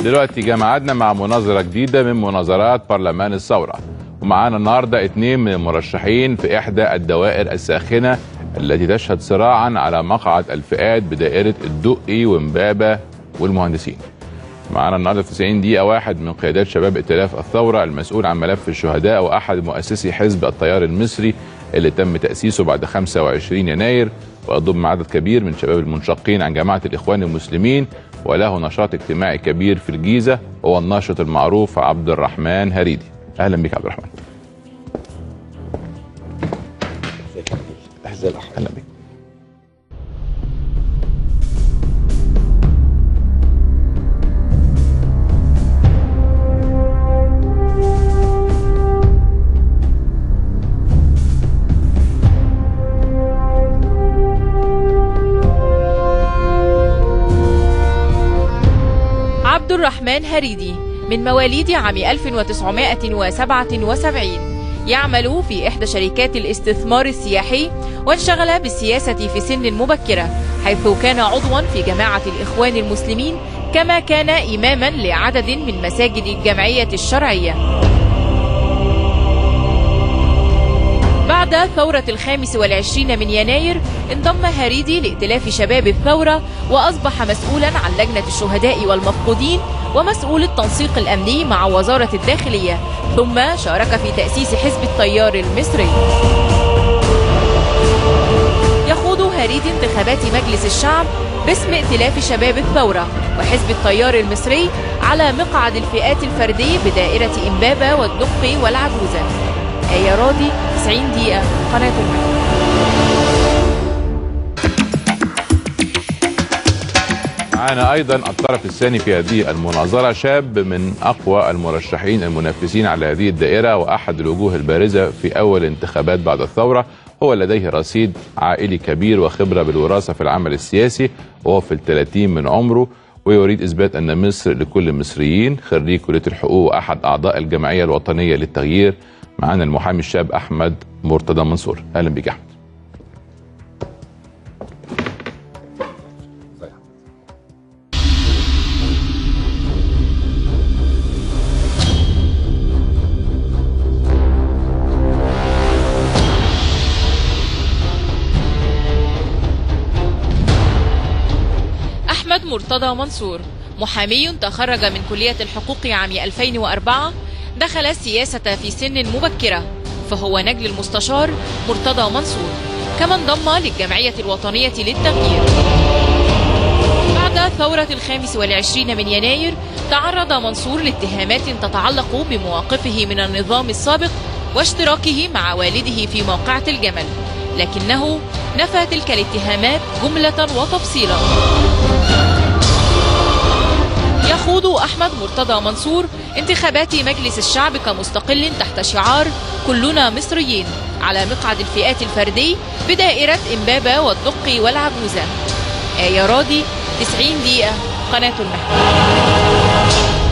دلوقتي جه ميعادنا مع مناظرة جديدة من مناظرات برلمان الثورة ومعانا النهاردة اتنين من المرشحين في إحدى الدوائر الساخنة التي تشهد صراعا على مقعد الفئات بدائرة الدقي ومبابة والمهندسين معانا النهارده في 90 دقيقة واحد من قيادات شباب ائتلاف الثورة المسؤول عن ملف الشهداء وأحد مؤسسي حزب التيار المصري اللي تم تأسيسه بعد 25 يناير ويضم عدد كبير من شباب المنشقين عن جماعة الإخوان المسلمين وله نشاط اجتماعي كبير في الجيزة هو الناشط المعروف عبد الرحمن هريدي أهلا بك عبد الرحمن أهلا بك عبد الرحمن هريدي من مواليد عام 1977 يعمل في إحدى شركات الاستثمار السياحي وانشغل بالسياسة في سن مبكرة حيث كان عضوا في جماعة الإخوان المسلمين كما كان إماما لعدد من مساجد الجمعية الشرعية بعد ثورة الخامس والعشرين من يناير انضم هريدي لائتلاف شباب الثورة وأصبح مسؤولا عن لجنة الشهداء والمفقودين ومسؤول التنسيق الأمني مع وزارة الداخلية ثم شارك في تأسيس حزب التيار المصري يخوض هريدي انتخابات مجلس الشعب باسم ائتلاف شباب الثورة وحزب التيار المصري على مقعد الفئات الفردي بدائرة إمبابة والدقي والعجوزة آية راضي 90 دقيقة قناة المحور معانا ايضا الطرف الثاني في هذه المناظره شاب من اقوى المرشحين المنافسين على هذه الدائره واحد الوجوه البارزه في اول انتخابات بعد الثوره هو لديه رصيد عائلي كبير وخبره بالوراثه في العمل السياسي وهو في الثلاثين من عمره ويريد اثبات ان مصر لكل المصريين خريج كليه الحقوق واحد اعضاء الجمعيه الوطنيه للتغيير معانا المحامي الشاب احمد مرتضى منصور اهلا بك يا احمد أحمد مرتضى منصور محامي تخرج من كلية الحقوق عام 2004 دخل السياسة في سن مبكرة فهو نجل المستشار مرتضى منصور كما انضم للجمعية الوطنية للتغيير بعد ثورة الخامس والعشرين من يناير تعرض منصور لاتهامات تتعلق بمواقفه من النظام السابق واشتراكه مع والده في موقعة الجمل لكنه نفى تلك الاتهامات جملة وتفصيلا يخوض أحمد مرتضى منصور انتخابات مجلس الشعب كمستقل تحت شعار كلنا مصريين على مقعد الفئات الفردي بدائرة إمبابة والدقي والعجوزة آية راضي 90 دقيقة قناة المحور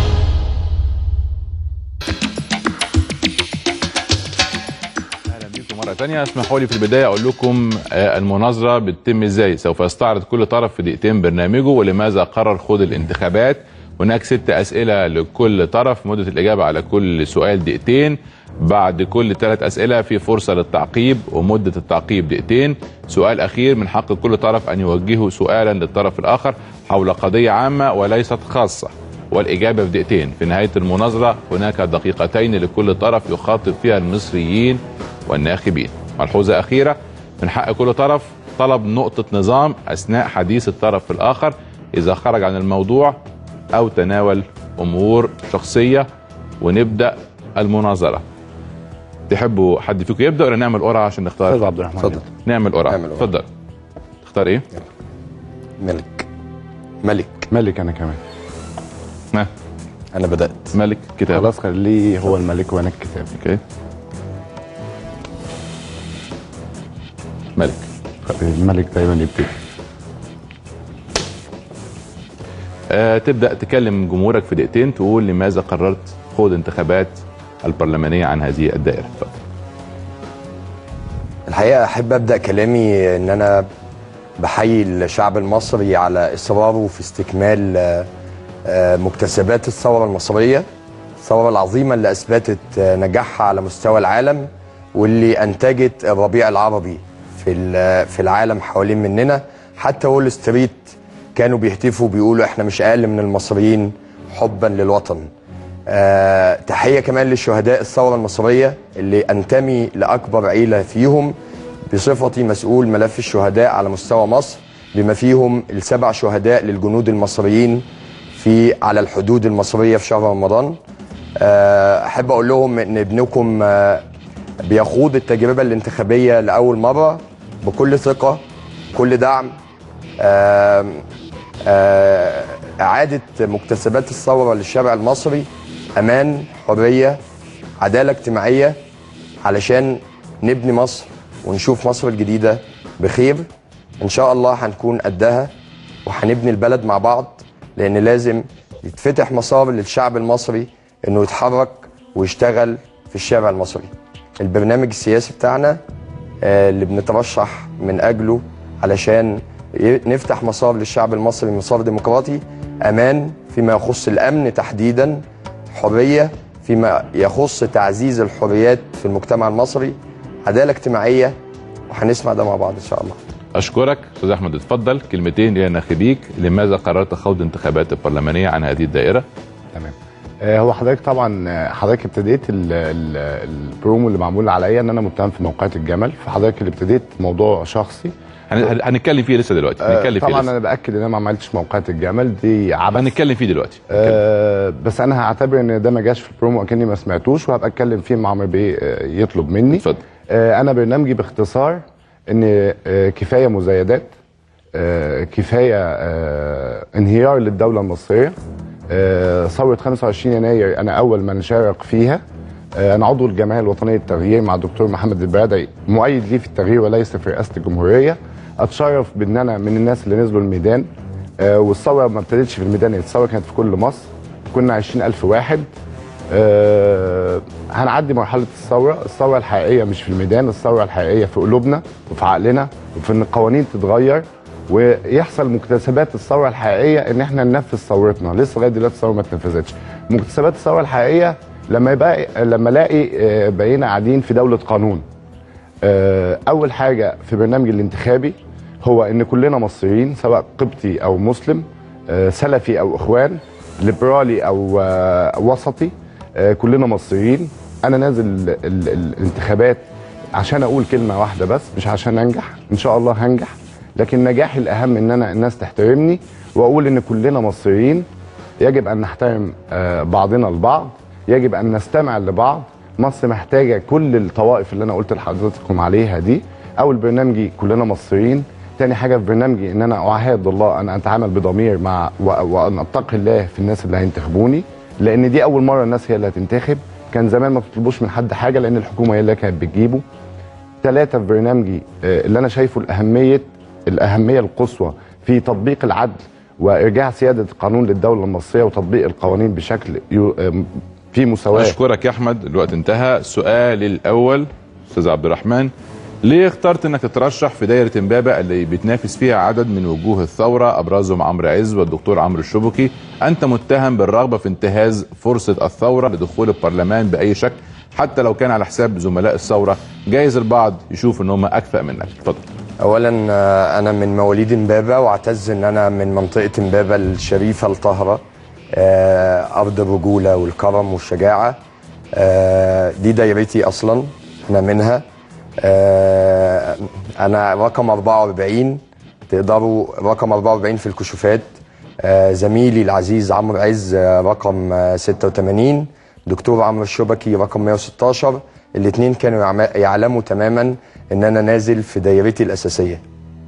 اهلا بكم مره ثانيه اسمحوا لي في البدايه اقول لكم آه، المناظره بتتم ازاي سوف يستعرض كل طرف في دقيقتين برنامجه ولماذا قرر خوض الانتخابات هناك ست اسئله لكل طرف مده الاجابه على كل سؤال دقيقتين بعد كل ثلاث اسئله في فرصه للتعقيب ومده التعقيب دقيقتين سؤال اخير من حق كل طرف ان يوجهه سؤالا للطرف الاخر حول قضيه عامه وليست خاصه والإجابة في دقيقتين في نهاية المناظرة هناك دقيقتين لكل طرف يخاطب فيها المصريين والناخبين ملحوظة أخيرة من حق كل طرف طلب نقطة نظام أثناء حديث الطرف الآخر إذا خرج عن الموضوع أو تناول أمور شخصية ونبدأ المناظرة تحبوا حد فيكم يبدأ ولا نعمل قرعة عشان نختار استاذ عبد الرحمن اتفضل نعمل قرعة نعمل قرعة. اتفضل تختار ايه؟ ملك ملك ملك انا كمان ها انا بدات ملك كتاب خلاص خليه هو الملك وانا الكتاب اوكي ملك الملك دايما يبتدي آه تبدا تكلم جمهورك في دقيقتين تقول لماذا قررت خوض انتخابات البرلمانيه عن هذه الدائره اتفضل الحقيقه احب ابدا كلامي ان انا بحيي الشعب المصري على اصراره في استكمال آه، آه، مكتسبات الثوره المصريه الثوره العظيمه اللي اثبتت آه، نجاحها على مستوى العالم واللي انتجت الربيع العربي في ال- في العالم حوالين مننا حتى وول ستريت كانوا بيهتفوا بيقولوا احنا مش اقل من المصريين حبا للوطن آه، تحية كمان لشهداء الثورة المصرية اللي أنتمي لأكبر عيلة فيهم بصفتي مسؤول ملف الشهداء على مستوى مصر بما فيهم السبع شهداء للجنود المصريين في على الحدود المصرية في شهر رمضان آه، أحب أقول لهم إن ابنكم آه، بيخوض التجربة الانتخابية لأول مرة بكل ثقة كل دعم آم، آه، إعادة مكتسبات الثورة للشارع المصري أمان حرية عدالة اجتماعية علشان نبني مصر ونشوف مصر الجديدة بخير إن شاء الله هنكون قدها وهنبني البلد مع بعض لأن لازم يتفتح مسار للشعب المصري إنه يتحرك ويشتغل في الشارع المصري البرنامج السياسي بتاعنا آه، اللي بنترشح من أجله علشان ي- نفتح مسار للشعب المصري مسار ديمقراطي أمان فيما يخص الأمن تحديدا حرية فيما يخص تعزيز الحريات في المجتمع المصري عدالة اجتماعية وهنسمع ده مع بعض إن شاء الله اشكرك استاذ احمد اتفضل كلمتين الى ناخبيك لماذا قررت خوض انتخابات البرلمانيه عن هذه الدائره تمام آه، هو حضرتك طبعا آه، حضرتك ابتديت ال- ال- البرومو اللي معمول عليا ان انا متهم في موقعة الجمل فحضرتك اللي ابتديت موضوع شخصي هن- هن- هنتكلم فيه لسه دلوقتي آه، هنتكلم فيه طبعا لسه انا باكد ان انا ما عملتش موقعة الجمل دي عبث هنتكلم فيه دلوقتي هنتكلم. آه بس انا هعتبر ان ده ما جاش في البرومو اكني ما سمعتوش وهبقى اتكلم فيه مع عمرو بيه آه، يطلب مني اتفضل. آه انا برنامجي باختصار ان آه كفايه مزايدات آه كفايه آه انهيار للدوله المصريه آه ثوره 25 يناير انا اول من شارك فيها آه انا عضو الجمعيه الوطنيه للتغيير مع الدكتور محمد البرادعي مؤيد ليه في التغيير وليس في رئاسه الجمهوريه اتشرف بان انا من الناس اللي نزلوا الميدان آه والثوره ما ابتدتش في الميدان الثوره كانت في كل مصر كنا 20000 واحد آه هنعدي مرحله الثوره الثوره الحقيقيه مش في الميدان الثوره الحقيقيه في قلوبنا وفي عقلنا وفي ان القوانين تتغير ويحصل مكتسبات الثوره الحقيقيه ان احنا ننفذ ثورتنا لسه لغايه دلوقتي الثوره ما اتنفذتش مكتسبات الثوره الحقيقيه لما يبقى لما الاقي آه، بقينا قاعدين في دوله قانون آه، اول حاجه في برنامجي الانتخابي هو ان كلنا مصريين سواء قبطي او مسلم آه، سلفي او اخوان ليبرالي او آه، وسطي آه، كلنا مصريين انا نازل ال- ال- الانتخابات عشان اقول كلمه واحده بس مش عشان انجح ان شاء الله هنجح لكن نجاحي الاهم ان انا الناس تحترمني واقول ان كلنا مصريين يجب ان نحترم آه، بعضنا البعض يجب ان نستمع لبعض مصر محتاجه كل الطوائف اللي انا قلت لحضراتكم عليها دي اول برنامجي كلنا مصريين تاني حاجه في برنامجي ان انا اعاهد الله ان اتعامل بضمير مع و- وان اتقي الله في الناس اللي هينتخبوني لان دي اول مره الناس هي اللي هتنتخب كان زمان ما تطلبوش من حد حاجه لان الحكومه هي اللي كانت بتجيبه ثلاثة في برنامجي آه، اللي أنا شايفه الأهمية الأهمية القصوى في تطبيق العدل وإرجاع سيادة القانون للدولة المصرية وتطبيق القوانين بشكل يو- آم، في مساواة اشكرك يا احمد الوقت انتهى السؤال الاول استاذ عبد الرحمن ليه اخترت انك تترشح في دايره امبابه اللي بيتنافس فيها عدد من وجوه الثوره ابرزهم عمرو عز والدكتور عمرو الشبكي انت متهم بالرغبه في انتهاز فرصه الثوره لدخول البرلمان باي شكل حتى لو كان على حساب زملاء الثوره جايز البعض يشوف ان هم اكفأ منك اتفضل اولا آه، انا من مواليد امبابه واعتز ان انا من منطقه امبابه الشريفه الطاهره آه، ارض الرجوله والكرم والشجاعه آه، دي دايرتي اصلا انا منها آه، انا رقم 44 تقدروا رقم 44 في الكشوفات آه، زميلي العزيز عمرو عز آه، رقم آه، 86 دكتور عمرو الشبكي رقم 116 الاثنين كانوا يعم- يعلموا تماما ان انا نازل في دايرتي الاساسيه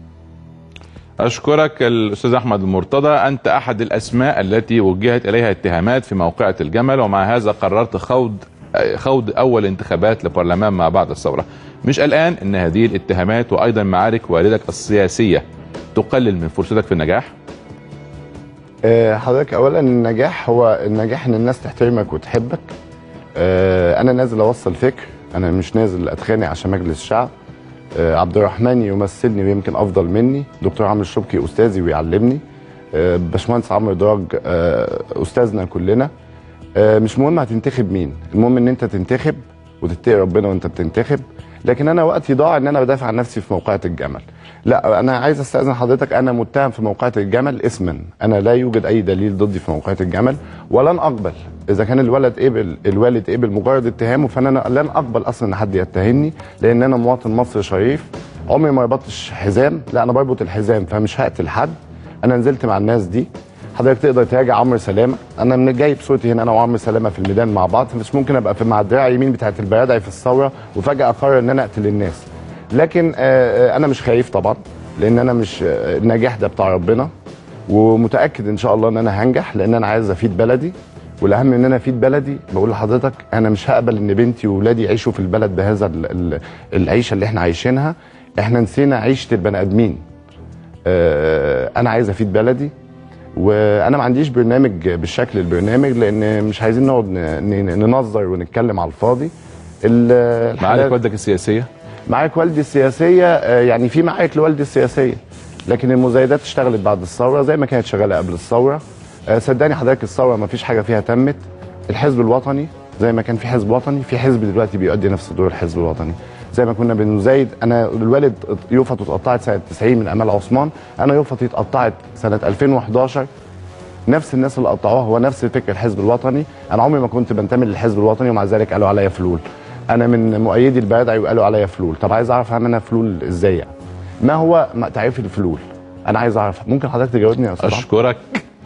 اشكرك الاستاذ احمد المرتضى انت احد الاسماء التي وجهت اليها اتهامات في موقعة الجمل ومع هذا قررت خوض خوض اول انتخابات لبرلمان ما بعد الثوره مش قلقان ان هذه الاتهامات وايضا معارك والدك السياسيه تقلل من فرصتك في النجاح آه، حضرتك اولا النجاح هو النجاح ان الناس تحترمك وتحبك آه، انا نازل اوصل فكر انا مش نازل اتخانق عشان مجلس الشعب آه، عبد الرحمن يمثلني ويمكن افضل مني دكتور عمرو الشبكي استاذي ويعلمني آه، باشمهندس عمرو دراج آه، استاذنا كلنا آه، مش مهم هتنتخب مين المهم ان انت تنتخب وتتقي ربنا وانت بتنتخب لكن انا وقتي ضاع ان انا بدافع عن نفسي في موقعة الجمل لا انا عايز استاذن حضرتك انا متهم في موقعة الجمل اسما انا لا يوجد اي دليل ضدي في موقعة الجمل ولن اقبل اذا كان الولد قبل الوالد قبل مجرد اتهامه فانا لن اقبل اصلا ان حد يتهمني لان انا مواطن مصري شريف عمري ما ربطتش حزام لا انا بربط الحزام فمش هقتل حد انا نزلت مع الناس دي حضرتك تقدر تراجع عمرو سلامه انا من جايب صورتي هنا انا وعمرو سلامه في الميدان مع بعض فمش ممكن ابقى في مع الدراع اليمين بتاعت البيادعي في الثوره وفجاه اقرر ان انا اقتل الناس لكن آه، آه، انا مش خايف طبعا لان انا مش آه، النجاح ده بتاع ربنا ومتاكد ان شاء الله ان انا هنجح لان انا عايز افيد بلدي والاهم من ان انا افيد بلدي بقول لحضرتك انا مش هقبل ان بنتي واولادي يعيشوا في البلد بهذا ال- ال- العيشه اللي احنا عايشينها احنا نسينا عيشه البني ادمين آه، انا عايز افيد بلدي وانا ما عنديش برنامج بالشكل البرنامج لان مش عايزين نقعد ن- ن- ننظر ونتكلم على الفاضي ال- معارك الحالات- والدك السياسيه معارك والدي السياسيه آه، يعني في معارك لوالدي السياسيه لكن المزايدات اشتغلت بعد الثوره زي ما كانت شغاله قبل الثوره آه، صدقني حضرتك الثوره ما فيش حاجه فيها تمت الحزب الوطني زي ما كان في حزب وطني في حزب دلوقتي بيؤدي نفس دور الحزب الوطني زي ما كنا بنزايد انا الوالد يوفط اتقطعت سنه 90 من امال عثمان انا يوفط اتقطعت سنه 2011 نفس الناس اللي قطعوها هو نفس فكر الحزب الوطني انا عمري ما كنت بنتمي للحزب الوطني ومع ذلك قالوا عليا فلول انا من مؤيدي البيادعي وقالوا عليا فلول طب عايز اعرف انا فلول ازاي يعني ما هو ما- تعريف الفلول انا عايز اعرف ممكن حضرتك تجاوبني يا استاذ عمرو؟ اشكرك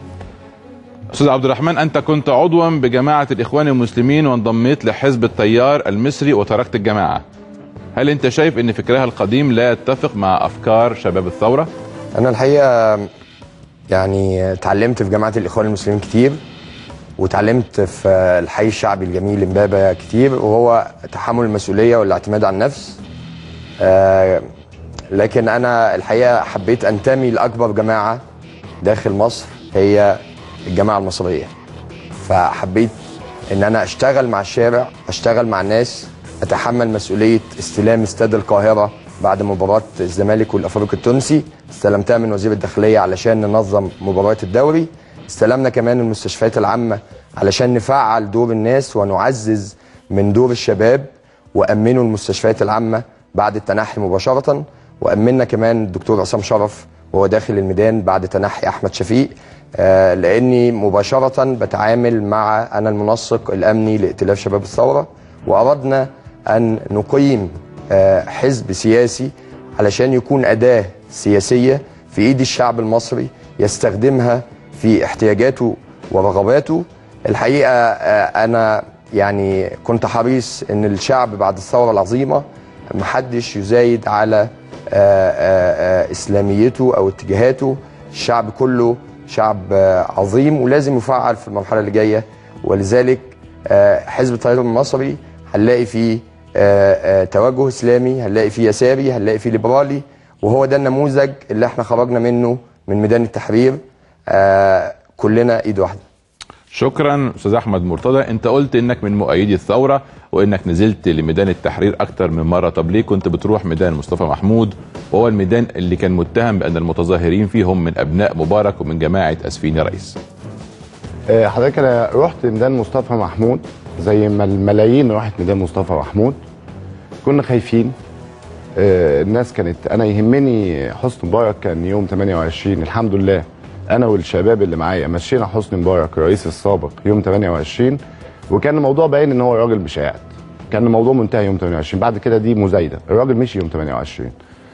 استاذ عبد الرحمن انت كنت عضوا بجماعه الاخوان المسلمين وانضميت لحزب التيار المصري وتركت الجماعه هل انت شايف ان فكرها القديم لا يتفق مع افكار شباب الثوره انا الحقيقه يعني اتعلمت في جامعه الاخوان المسلمين كتير واتعلمت في الحي الشعبي الجميل امبابه كتير وهو تحمل المسؤوليه والاعتماد على النفس آه، لكن انا الحقيقه حبيت انتمي لاكبر جماعه داخل مصر هي الجماعه المصريه فحبيت ان انا اشتغل مع الشارع اشتغل مع الناس اتحمل مسؤوليه استلام استاد القاهره بعد مباراه الزمالك والافريقي التونسي استلمتها من وزير الداخليه علشان ننظم مباريات الدوري استلمنا كمان المستشفيات العامه علشان نفعل دور الناس ونعزز من دور الشباب وامنوا المستشفيات العامه بعد التنحي مباشره وامنا كمان الدكتور عصام شرف وهو داخل الميدان بعد تنحي احمد شفيق آه، لاني مباشره بتعامل مع انا المنسق الامني لائتلاف شباب الثوره واردنا ان نقيم آه، حزب سياسي علشان يكون اداه سياسيه في ايد الشعب المصري يستخدمها في احتياجاته ورغباته الحقيقه آه، انا يعني كنت حريص ان الشعب بعد الثوره العظيمه محدش يزايد على آه، آه، آه، اسلاميته او اتجاهاته الشعب كله شعب آه، عظيم ولازم يفعل في المرحله اللي جايه ولذلك آه، حزب التيار المصري هنلاقي فيه آه، آه، توجه اسلامي هنلاقي فيه يساري هنلاقي فيه ليبرالي وهو ده النموذج اللي احنا خرجنا منه من ميدان التحرير آه، كلنا ايد واحده شكرا استاذ احمد مرتضى انت قلت انك من مؤيدي الثوره وانك نزلت لميدان التحرير اكتر من مره طب ليه كنت بتروح ميدان مصطفى محمود وهو الميدان اللي كان متهم بان المتظاهرين فيه هم من ابناء مبارك ومن جماعه اسفين يا ريس آه، حضرتك انا رحت ميدان مصطفى محمود زي ما الملايين راحت ميدان مصطفى محمود كنا خايفين آه، الناس كانت انا يهمني حسني مبارك كان يوم 28 الحمد لله انا والشباب اللي معايا مشينا حسني مبارك الرئيس السابق يوم 28 وكان الموضوع باين ان هو راجل مش قاعد كان الموضوع منتهي يوم 28 بعد كده دي مزايده الراجل مشي يوم 28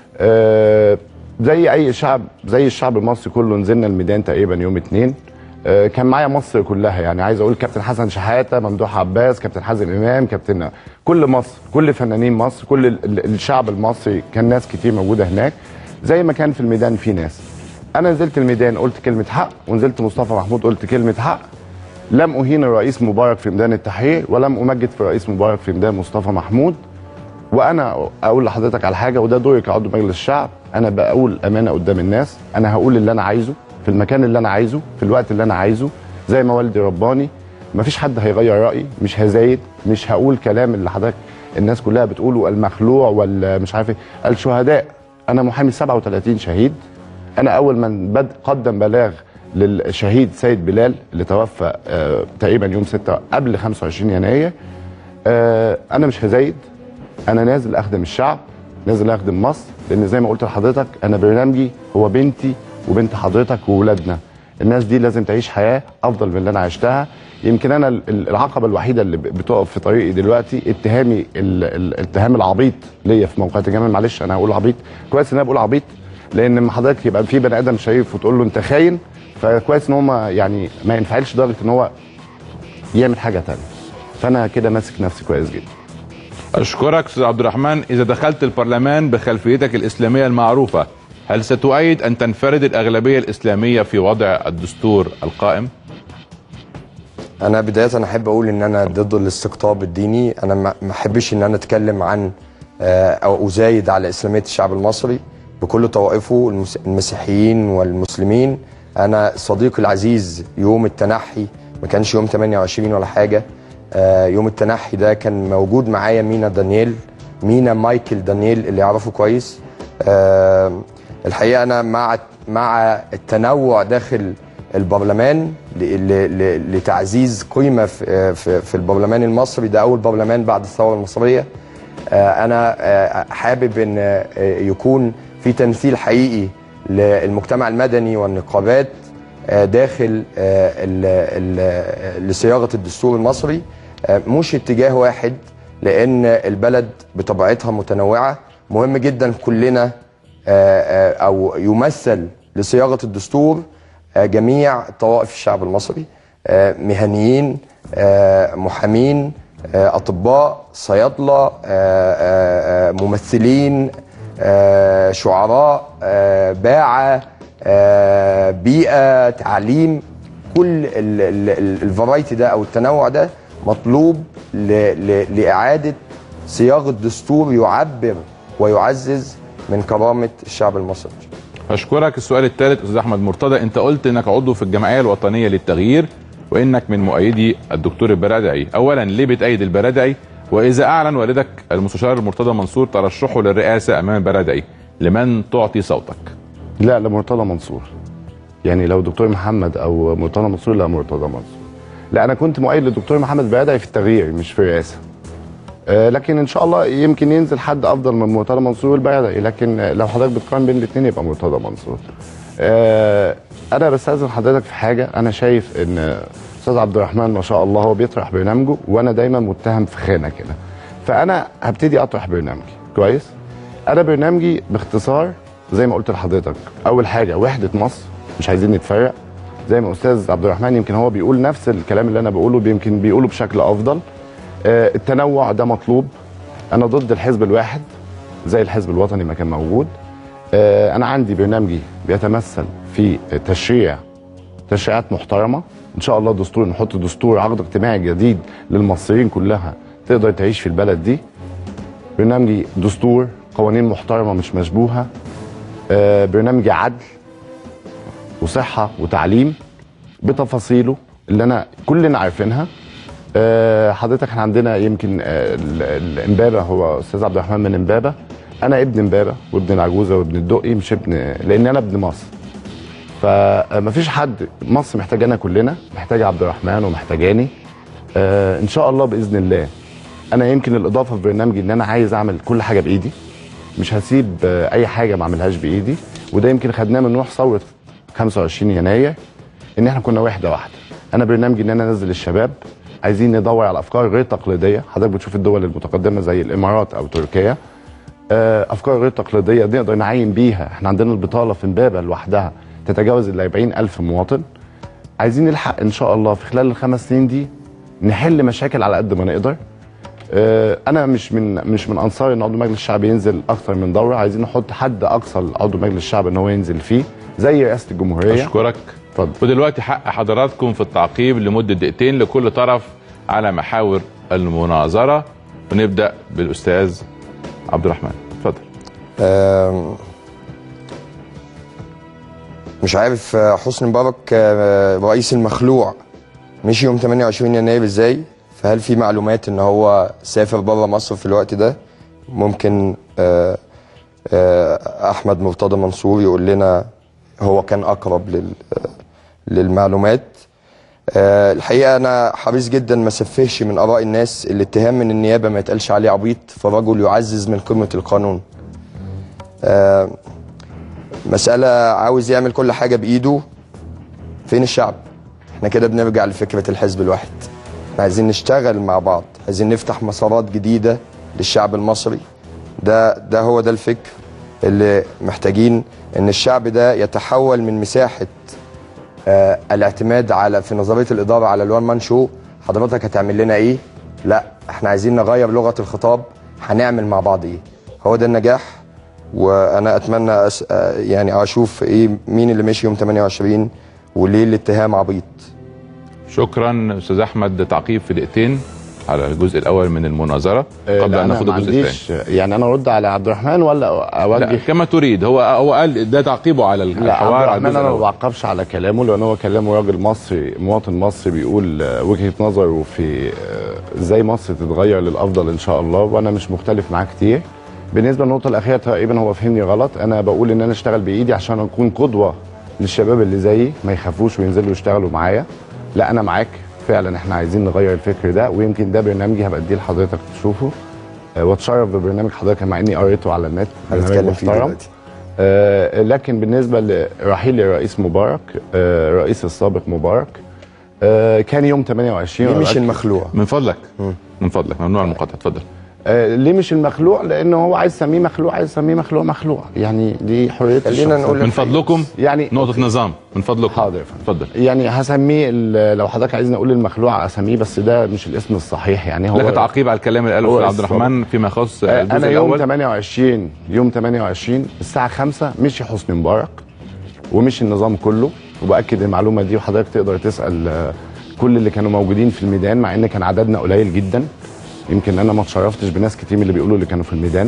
آه، زي اي شعب زي الشعب المصري كله نزلنا الميدان تقريبا يوم اتنين آه، كان معايا مصر كلها يعني عايز اقول كابتن حسن شحاته ممدوح عباس كابتن حازم امام كابتن كل مصر كل فنانين مصر كل ال- ال- الشعب المصري كان ناس كتير موجوده هناك زي ما كان في الميدان في ناس انا نزلت الميدان قلت كلمه حق ونزلت مصطفى محمود قلت كلمه حق لم اهين الرئيس مبارك في ميدان التحرير ولم امجد في الرئيس مبارك في ميدان مصطفى محمود وانا اقول لحضرتك على حاجه وده دوري كعضو مجلس الشعب انا بقول امانه قدام الناس انا هقول اللي انا عايزه في المكان اللي انا عايزه في الوقت اللي انا عايزه زي ما والدي رباني مفيش حد هيغير رايي مش هزايد مش هقول كلام اللي حضرتك الناس كلها بتقوله المخلوع ولا مش عارف ايه الشهداء انا محامي 37 شهيد انا اول من بد قدم بلاغ للشهيد سيد بلال اللي توفى آه، تقريبا يوم 6 قبل 25 يناير آه، انا مش هزايد انا نازل اخدم الشعب نازل اخدم مصر لان زي ما قلت لحضرتك انا برنامجي هو بنتي وبنت حضرتك وولادنا الناس دي لازم تعيش حياه افضل من اللي انا عشتها يمكن انا ال- ال- العقبه الوحيده اللي ب- بتقف في طريقي دلوقتي اتهامي ال- ال- الاتهام العبيط ليا في موقعة الجمال معلش انا هقول عبيط كويس ان انا بقول عبيط لان لما حضرتك يبقى في بني ادم شريف وتقول له انت خاين فكويس ان هو ما يعني ما ينفعلش درجه ان هو يعمل حاجه تانية فانا كده ماسك نفسي كويس جدا اشكرك استاذ عبد الرحمن اذا دخلت البرلمان بخلفيتك الاسلاميه المعروفه هل ستؤيد ان تنفرد الاغلبيه الاسلاميه في وضع الدستور القائم انا بدايه احب اقول ان انا ضد الاستقطاب الديني انا ما ما احبش ان انا اتكلم عن آه، او ازايد على اسلاميه الشعب المصري بكل طوائفه المس- المسيحيين والمسلمين انا صديقي العزيز يوم التنحي ما كانش يوم 28 ولا حاجه آه، يوم التنحي ده كان موجود معايا مينا دانييل مينا مايكل دانييل اللي يعرفه كويس آه، الحقيقه انا مع مع التنوع داخل البرلمان ل- ل- ل- لتعزيز قيمه في في في البرلمان المصري ده اول برلمان بعد الثوره المصريه آه، انا آه، حابب ان آه، يكون في تمثيل حقيقي للمجتمع المدني والنقابات آه، داخل آه، ال- ال- لصياغه الدستور المصري آه، مش اتجاه واحد لان البلد بطبيعتها متنوعه مهم جدا كلنا آه، آه، او يمثل لصياغه الدستور آه، جميع طوائف الشعب المصري آه، مهنيين آه، محامين آه، اطباء صيادله آه، آه، آه، ممثلين آه، شعراء آه، باعه آه، بيئه تعليم كل الفرايتي ده او التنوع ده مطلوب ل- ل- لاعاده صياغه دستور يعبر ويعزز من كرامه الشعب المصري اشكرك السؤال الثالث استاذ احمد مرتضى انت قلت انك عضو في الجمعيه الوطنيه للتغيير وانك من مؤيدي الدكتور البرادعي اولا ليه بتأيد البرادعي واذا اعلن والدك المستشار مرتضى منصور ترشحه للرئاسه امام البرادعي لمن تعطي صوتك لا لمرتضى منصور يعني لو دكتور محمد او مرتضى منصور لا مرتضى منصور لا انا كنت مؤيد للدكتور محمد بيدعي في التغيير مش في الرئاسه آه، لكن ان شاء الله يمكن ينزل حد افضل من مرتضى منصور والبيدعي لكن آه، لو حضرتك بتقارن بين الاثنين يبقى مرتضى منصور آه، انا بستاذن حضرتك في حاجه انا شايف ان استاذ عبد الرحمن ما شاء الله هو بيطرح برنامجه وانا دايما متهم في خانه كده فانا هبتدي اطرح برنامجي كويس انا برنامجي باختصار زي ما قلت لحضرتك اول حاجه وحده مصر مش عايزين نتفرق زي ما استاذ عبد الرحمن يمكن هو بيقول نفس الكلام اللي انا بقوله يمكن بيقوله بشكل افضل آه، التنوع ده مطلوب انا ضد الحزب الواحد زي الحزب الوطني ما كان موجود آه، انا عندي برنامجي بيتمثل في تشريع تشريعات محترمه ان شاء الله دستور نحط دستور عقد اجتماعي جديد للمصريين كلها تقدر تعيش في البلد دي برنامجي دستور قوانين محترمه مش مشبوهه آه، برنامجي عدل وصحه وتعليم بتفاصيله اللي انا كلنا عارفينها آه، حضرتك احنا عندنا يمكن آه، ال- ال- امبابه هو استاذ عبد الرحمن من امبابه انا ابن امبابه وابن العجوزه وابن الدقي مش ابن لان انا ابن مصر فمفيش حد مصر محتاجانا كلنا محتاجه عبد الرحمن ومحتاجاني آه ان شاء الله باذن الله انا يمكن الاضافه في برنامجي ان انا عايز اعمل كل حاجه بايدي مش هسيب آه اي حاجه ما اعملهاش بايدي وده يمكن خدناه من روح ثوره 25 يناير ان احنا كنا وحده واحده انا برنامجي ان انا انزل الشباب عايزين ندور على افكار غير تقليديه حضرتك بتشوف الدول المتقدمه زي الامارات او تركيا آه، افكار غير تقليديه نقدر نعين بيها احنا عندنا البطاله في امبابه لوحدها تتجاوز ال 40 الف مواطن عايزين نلحق ان شاء الله في خلال الخمس سنين دي نحل مشاكل على قد ما نقدر آه، انا مش من مش من انصار ان عضو مجلس الشعب ينزل اكثر من دوره عايزين نحط حد اقصى لعضو مجلس الشعب ان هو ينزل فيه زي رئاسه الجمهوريه اشكرك اتفضل ودلوقتي حق حضراتكم في التعقيب لمده دقيقتين لكل طرف على محاور المناظره ونبدا بالاستاذ عبد الرحمن اتفضل آم، مش عارف آه، حسني مبارك آه، رئيس المخلوع مشي يوم 28 يناير ازاي فهل في معلومات ان هو سافر بره مصر في الوقت ده ممكن آه، آه، احمد مرتضى منصور يقول لنا هو كان اقرب لل للمعلومات آه، الحقيقه انا حريص جدا ما سفهش من اراء الناس الاتهام من النيابه ما يتقالش عليه عبيط فرجل يعزز من قمه القانون آه، مساله عاوز يعمل كل حاجه بايده فين الشعب احنا كده بنرجع لفكره الحزب الواحد احنا عايزين نشتغل مع بعض عايزين نفتح مسارات جديده للشعب المصري ده ده هو ده الفكر اللي محتاجين ان الشعب ده يتحول من مساحه آه الاعتماد على في نظريه الاداره على الوان مان شو حضرتك هتعمل لنا ايه لا احنا عايزين نغير لغه الخطاب هنعمل مع بعض ايه هو ده النجاح وانا اتمنى أس... آه، يعني اشوف ايه مين اللي مشي يوم 28 وليه الاتهام عبيط شكرا استاذ احمد تعقيب في دقيقتين على الجزء الاول من المناظره آه، قبل لا، ان أنا ناخد ما الجزء الثاني عنديش يعني انا ارد على عبد الرحمن ولا اوجه لا كما تريد هو هو قال ده تعقيبه على لا عبد الحوار على الرحمن الجزء انا ما الأول. بعقبش على كلامه لان هو كلامه راجل مصري مواطن مصري بيقول آه، وجهه نظره في آه، ازاي مصر تتغير للافضل ان شاء الله وانا مش مختلف معاه كتير بالنسبه للنقطه الاخيره تقريبا هو فهمني غلط انا بقول ان انا اشتغل بايدي عشان اكون قدوه للشباب اللي زيي ما يخافوش وينزلوا يشتغلوا معايا لا انا معاك فعلا احنا عايزين نغير الفكر ده ويمكن ده برنامجي هبقى اديه لحضرتك تشوفه آه، واتشرف ببرنامج حضرتك مع اني قريته على النت برنامج هنتكلم فيه محترم. دلوقتي آه، لكن بالنسبه لرحيل الرئيس مبارك آه، الرئيس السابق مبارك آه، كان يوم 28 ليه مش وأنا المخلوع من فضلك من فضلك ممنوع المقاطعه اتفضل آه، ليه مش المخلوع لانه هو عايز يسميه مخلوع عايز يسميه مخلوع مخلوع يعني دي حريه خلينا الشخص. نقول من فضلكم يعني نقطه نظام من فضلكم حاضر يا فندم. اتفضل يعني هسميه ال- لو حضرتك عايزني اقول المخلوع اسميه بس ده مش الاسم الصحيح يعني هو لك تعقيب على الكلام اللي قاله هو الاستاذ عبد الرحمن فيما يخص آه، الجزء انا يوم الاول 28 يوم 28 الساعه 5 مشي حسني مبارك ومشي النظام كله وباكد المعلومه دي وحضرتك تقدر تسال آه، كل اللي كانوا موجودين في الميدان مع ان كان عددنا قليل جدا يمكن انا ما اتشرفتش بناس كتير من اللي بيقولوا اللي كانوا في الميدان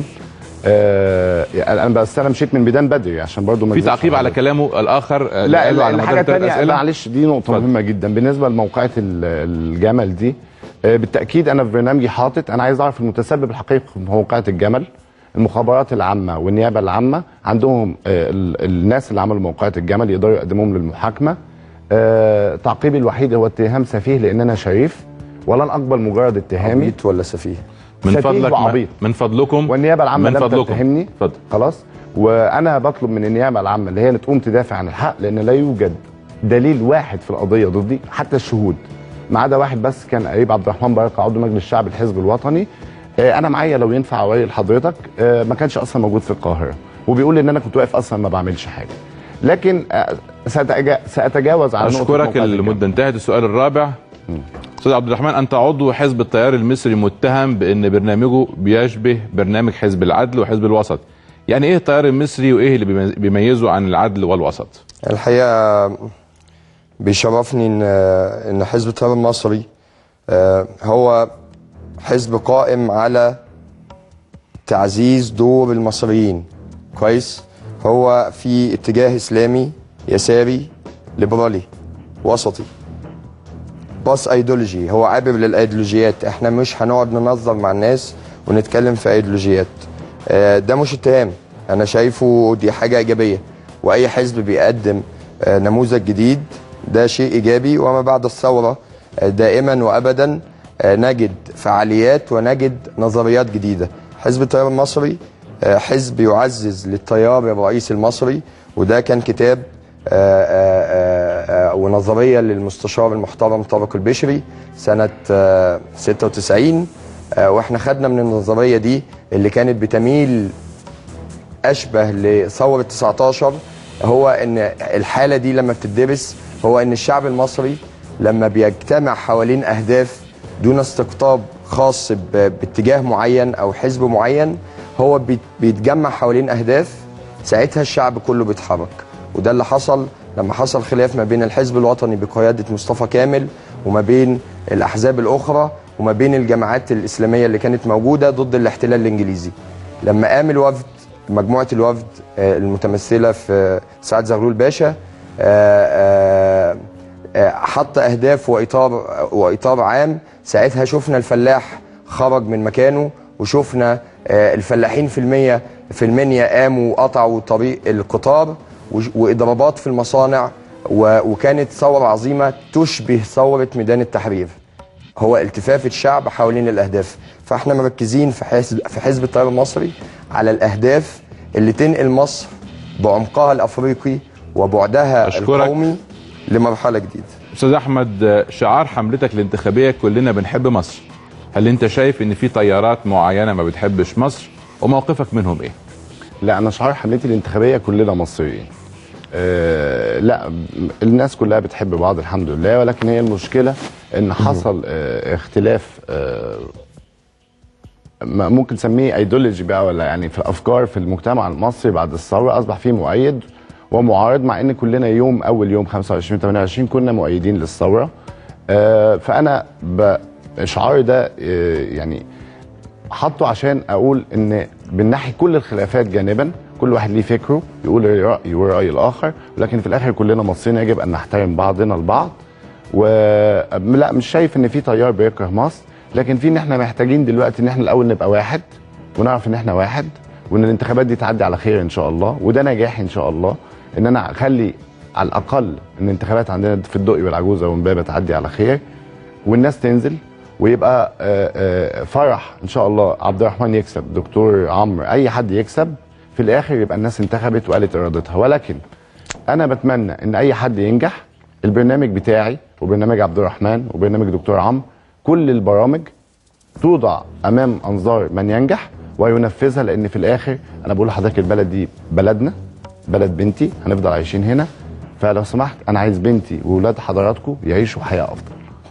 آه انا بس انا مشيت من الميدان بدري عشان برضو ما في أكذبش تعقيب على حضرتك. كلامه الاخر آه، اللي لا قاله لا على الحاجه مدار ثلاث الثانيه اسئله معلش دي نقطه اتفضل. مهمه جدا بالنسبه لموقعه ال- الجمل دي آه، بالتاكيد انا في برنامجي حاطط انا عايز اعرف المتسبب الحقيقي في موقعه الجمل المخابرات العامه والنيابه العامه عندهم آه، ال- الناس اللي عملوا موقعه الجمل يقدروا يقدموهم للمحاكمه آه، تعقيبي الوحيد هو اتهام سفيه لان انا شريف ولن اقبل مجرد اتهامي عبيط ولا سفيه من سفيه فضلك ما- وعبيط. من فضلكم والنيابه العامه من لم فضلكم تتهمني اتفضل خلاص وانا بطلب من النيابه العامه اللي هي اللي تقوم تدافع عن الحق لان لا يوجد دليل واحد في القضيه ضدي حتى الشهود ما عدا واحد بس كان قريب عبد الرحمن بركه عضو مجلس الشعب الحزب الوطني آه، انا معايا لو ينفع اويل لحضرتك آه، ما كانش اصلا موجود في القاهره وبيقول ان انا كنت واقف اصلا ما بعملش حاجه لكن آه، سأتجا- ساتجاوز على نقطة اشكرك موقعة الجمل. المده انتهت السؤال الرابع استاذ عبد الرحمن انت عضو حزب التيار المصري متهم بان برنامجه بيشبه برنامج حزب العدل وحزب الوسط يعني ايه التيار المصري وايه اللي بيميز- بيميزه عن العدل والوسط الحقيقه بيشرفني ان ان حزب التيار المصري آه، هو حزب قائم على تعزيز دور المصريين كويس هو في اتجاه اسلامي يساري ليبرالي وسطي باس ايديولوجي هو عابر للايديولوجيات احنا مش هنقعد ننظر مع الناس ونتكلم في ايديولوجيات آه، ده مش اتهام انا شايفه دي حاجه ايجابيه واي حزب بيقدم آه، نموذج جديد ده شيء ايجابي وما بعد الثوره آه، دائما وابدا آه، نجد فعاليات ونجد نظريات جديده حزب التيار المصري آه، حزب يعزز للتيار الرئيسي المصري وده كان كتاب آه، آه، آه، ونظريه للمستشار المحترم طارق البشري سنه آه، 96 آه، واحنا خدنا من النظريه دي اللي كانت بتميل اشبه لثوره 19 هو ان الحاله دي لما بتدرس هو ان الشعب المصري لما بيجتمع حوالين اهداف دون استقطاب خاص ب- باتجاه معين او حزب معين هو بيت- بيتجمع حوالين اهداف ساعتها الشعب كله بيتحرك وده اللي حصل لما حصل خلاف ما بين الحزب الوطني بقياده مصطفى كامل وما بين الاحزاب الاخرى وما بين الجماعات الاسلاميه اللي كانت موجوده ضد الاحتلال الانجليزي لما قام الوفد مجموعه الوفد آه، المتمثله في سعد زغلول باشا آه، آه، آه، حط اهداف واطار واطار عام ساعتها شفنا الفلاح خرج من مكانه وشفنا آه، الفلاحين في المية في المنيا قاموا وقطعوا طريق القطار وج- واضرابات في المصانع و- وكانت ثوره عظيمه تشبه ثوره ميدان التحرير هو التفاف الشعب حوالين الاهداف فاحنا مركزين في حزب في حزب التيار المصري على الاهداف اللي تنقل مصر بعمقها الافريقي وبعدها أشكرك. القومي لمرحله جديده استاذ احمد شعار حملتك الانتخابيه كلنا بنحب مصر هل انت شايف ان في تيارات معينه ما بتحبش مصر وموقفك منهم ايه لا انا شعار حملتي الانتخابيه كلنا مصريين آه لا م- الناس كلها بتحب بعض الحمد لله ولكن هي المشكله ان حصل آه اختلاف آه ما- ممكن نسميه ايديولوجي بقى ولا يعني في الافكار في المجتمع المصري بعد الثوره اصبح فيه مؤيد ومعارض مع ان كلنا يوم اول يوم 25 28 كنا مؤيدين للثوره آه فانا ب- شعاري ده آه يعني حطه عشان اقول ان بننحي كل الخلافات جانبا كل واحد ليه فكره يقول رايه وراي الاخر ولكن في الاخر كلنا مصريين يجب ان نحترم بعضنا البعض ولا مش شايف ان في تيار بيكره مصر لكن في ان احنا محتاجين دلوقتي ان احنا الاول نبقى واحد ونعرف ان احنا واحد وان الانتخابات دي تعدي على خير ان شاء الله وده نجاح ان شاء الله ان انا اخلي على الاقل ان الانتخابات عندنا في الدقي والعجوزه وامبابه تعدي على خير والناس تنزل ويبقى آه، آه، فرح ان شاء الله عبد الرحمن يكسب دكتور عمرو اي حد يكسب في الاخر يبقى الناس انتخبت وقالت ارادتها ولكن انا بتمنى ان اي حد ينجح البرنامج بتاعي وبرنامج عبد الرحمن وبرنامج دكتور عمرو كل البرامج توضع امام انظار من ينجح وينفذها لان في الاخر انا بقول لحضرتك البلد دي بلدنا بلد بنتي هنفضل عايشين هنا فلو سمحت انا عايز بنتي واولاد حضراتكم يعيشوا حياه افضل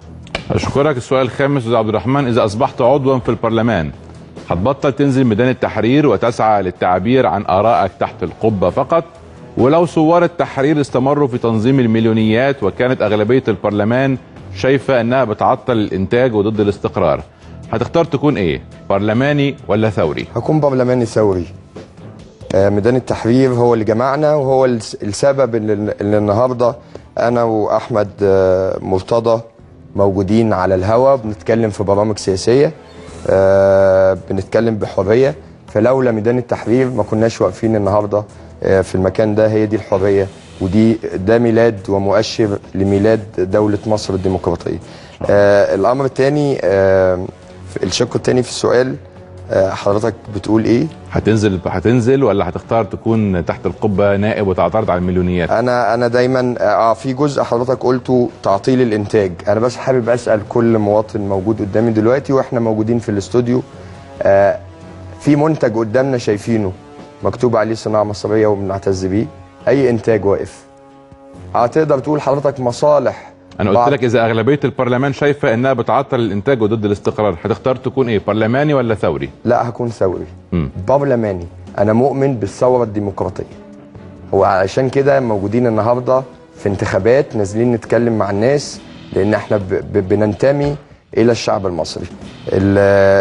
اشكرك السؤال الخامس استاذ عبد الرحمن اذا اصبحت عضوا في البرلمان هتبطل تنزل ميدان التحرير وتسعى للتعبير عن ارائك تحت القبه فقط ولو ثوار التحرير استمروا في تنظيم المليونيات وكانت اغلبيه البرلمان شايفه انها بتعطل الانتاج وضد الاستقرار هتختار تكون ايه برلماني ولا ثوري هكون برلماني ثوري آه، ميدان التحرير هو اللي جمعنا وهو الس- السبب اللي اللي النهارده انا واحمد آه، مرتضى موجودين على الهوا بنتكلم في برامج سياسيه آه، بنتكلم بحريه فلولا ميدان التحرير ما كناش واقفين النهارده آه، في المكان ده هي دي الحريه ودي ده ميلاد ومؤشر لميلاد دوله مصر الديمقراطيه. آه، الامر الثاني الشق الثاني في السؤال آه، حضرتك بتقول ايه؟ هتنزل هتنزل ولا هتختار تكون تحت القبه نائب وتعترض على المليونيات انا انا دايما اه في جزء حضرتك قلته تعطيل الانتاج انا بس حابب اسال كل مواطن موجود قدامي دلوقتي واحنا موجودين في الاستوديو آه في منتج قدامنا شايفينه مكتوب عليه صناعه مصريه وبنعتز بيه اي انتاج واقف اه تقدر تقول حضرتك مصالح انا قلت بعض- لك اذا اغلبيه البرلمان شايفه انها بتعطل الانتاج وضد الاستقرار هتختار تكون ايه برلماني ولا ثوري لا هكون ثوري مم. برلماني انا مؤمن بالثوره الديمقراطيه هو علشان كده موجودين النهارده في انتخابات نازلين نتكلم مع الناس لان احنا ب ب بننتمي الى الشعب المصري ال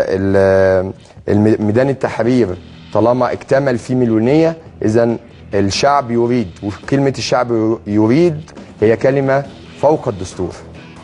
ال الم- ميدان التحرير طالما اكتمل فيه مليونيه اذا الشعب يريد وكلمه الشعب يريد هي كلمه فوق الدستور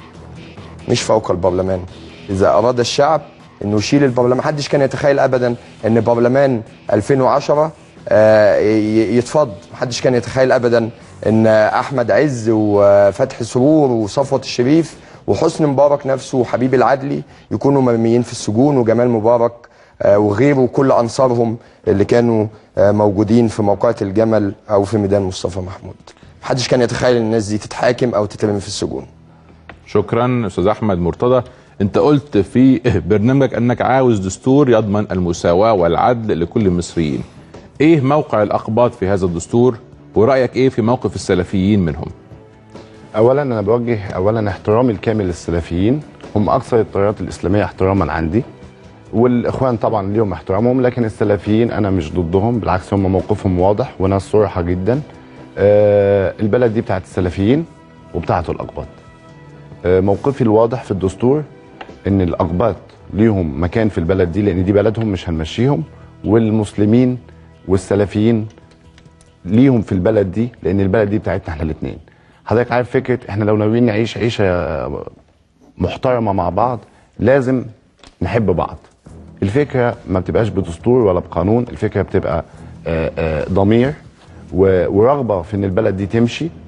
مش فوق البرلمان اذا اراد الشعب انه يشيل البرلمان محدش كان يتخيل ابدا ان برلمان 2010 آه، ي- يتفض محدش كان يتخيل ابدا ان احمد عز وفتحي سرور وصفوت الشريف وحسني مبارك نفسه وحبيب العدلي يكونوا مرميين في السجون وجمال مبارك آه، وغيره وكل انصارهم اللي كانوا آه، موجودين في موقعة الجمل او في ميدان مصطفى محمود محدش كان يتخيل ان الناس دي تتحاكم او تترمي في السجون شكرا استاذ احمد مرتضى انت قلت في برنامجك انك عاوز دستور يضمن المساواه والعدل لكل المصريين ايه موقع الاقباط في هذا الدستور ورايك ايه في موقف السلفيين منهم اولا انا بوجه اولا احترامي الكامل للسلفيين هم اكثر التيارات الاسلاميه احتراما عندي والاخوان طبعا ليهم احترامهم لكن السلفيين انا مش ضدهم بالعكس هم موقفهم واضح وناس صرحه جدا آه البلد دي بتاعت السلفيين وبتاعت الاقباط آه موقفي الواضح في الدستور ان الاقباط ليهم مكان في البلد دي لان دي بلدهم مش هنمشيهم والمسلمين والسلفيين ليهم في البلد دي لان البلد دي بتاعتنا احنا الاثنين حضرتك عارف فكره احنا لو ناويين نعيش عيشه محترمه مع بعض لازم نحب بعض الفكره ما بتبقاش بدستور ولا بقانون الفكره بتبقى آه، آه، ضمير و- ورغبه في ان البلد دي تمشي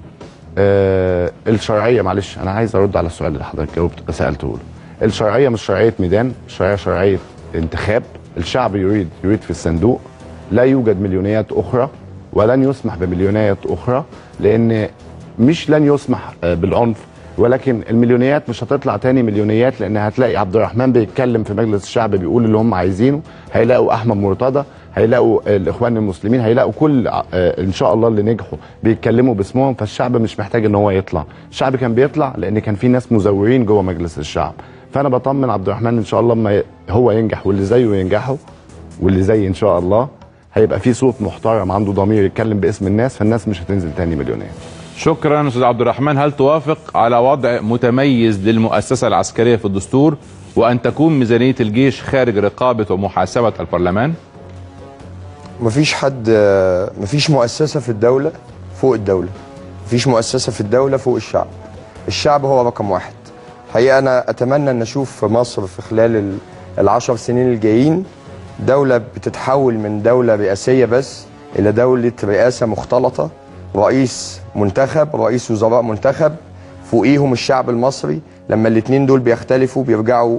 آه الشرعيه معلش انا عايز ارد على السؤال اللي حضرتك جاوبت سالته له الشرعيه مش شرعيه ميدان الشرعيه شرعيه انتخاب الشعب يريد يريد في الصندوق لا يوجد مليونيات اخرى ولن يسمح بمليونيات اخرى لان مش لن يسمح آه، بالعنف ولكن المليونيات مش هتطلع تاني مليونيات لان هتلاقي عبد الرحمن بيتكلم في مجلس الشعب بيقول اللي هم عايزينه هيلاقوا احمد مرتضى هيلاقوا الاخوان المسلمين هيلاقوا كل آه، ان شاء الله اللي نجحوا بيتكلموا باسمهم فالشعب مش محتاج ان هو يطلع الشعب كان بيطلع لان كان في ناس مزورين جوه مجلس الشعب فانا بطمن عبد الرحمن ان شاء الله اما هو ينجح واللي زيه ينجحوا واللي زي ان شاء الله هيبقى في صوت محترم عنده ضمير يتكلم باسم الناس فالناس مش هتنزل تاني مليونير شكرا استاذ عبد الرحمن هل توافق على وضع متميز للمؤسسه العسكريه في الدستور وان تكون ميزانيه الجيش خارج رقابه ومحاسبه البرلمان؟ مفيش حد مفيش مؤسسة في الدولة فوق الدولة مفيش مؤسسة في الدولة فوق الشعب الشعب هو رقم واحد حقيقة أنا أتمنى أن أشوف في مصر في خلال ال- العشر سنين الجايين دولة بتتحول من دولة رئاسية بس إلى دولة رئاسة مختلطة رئيس منتخب رئيس وزراء منتخب فوقيهم الشعب المصري لما الاتنين دول بيختلفوا بيرجعوا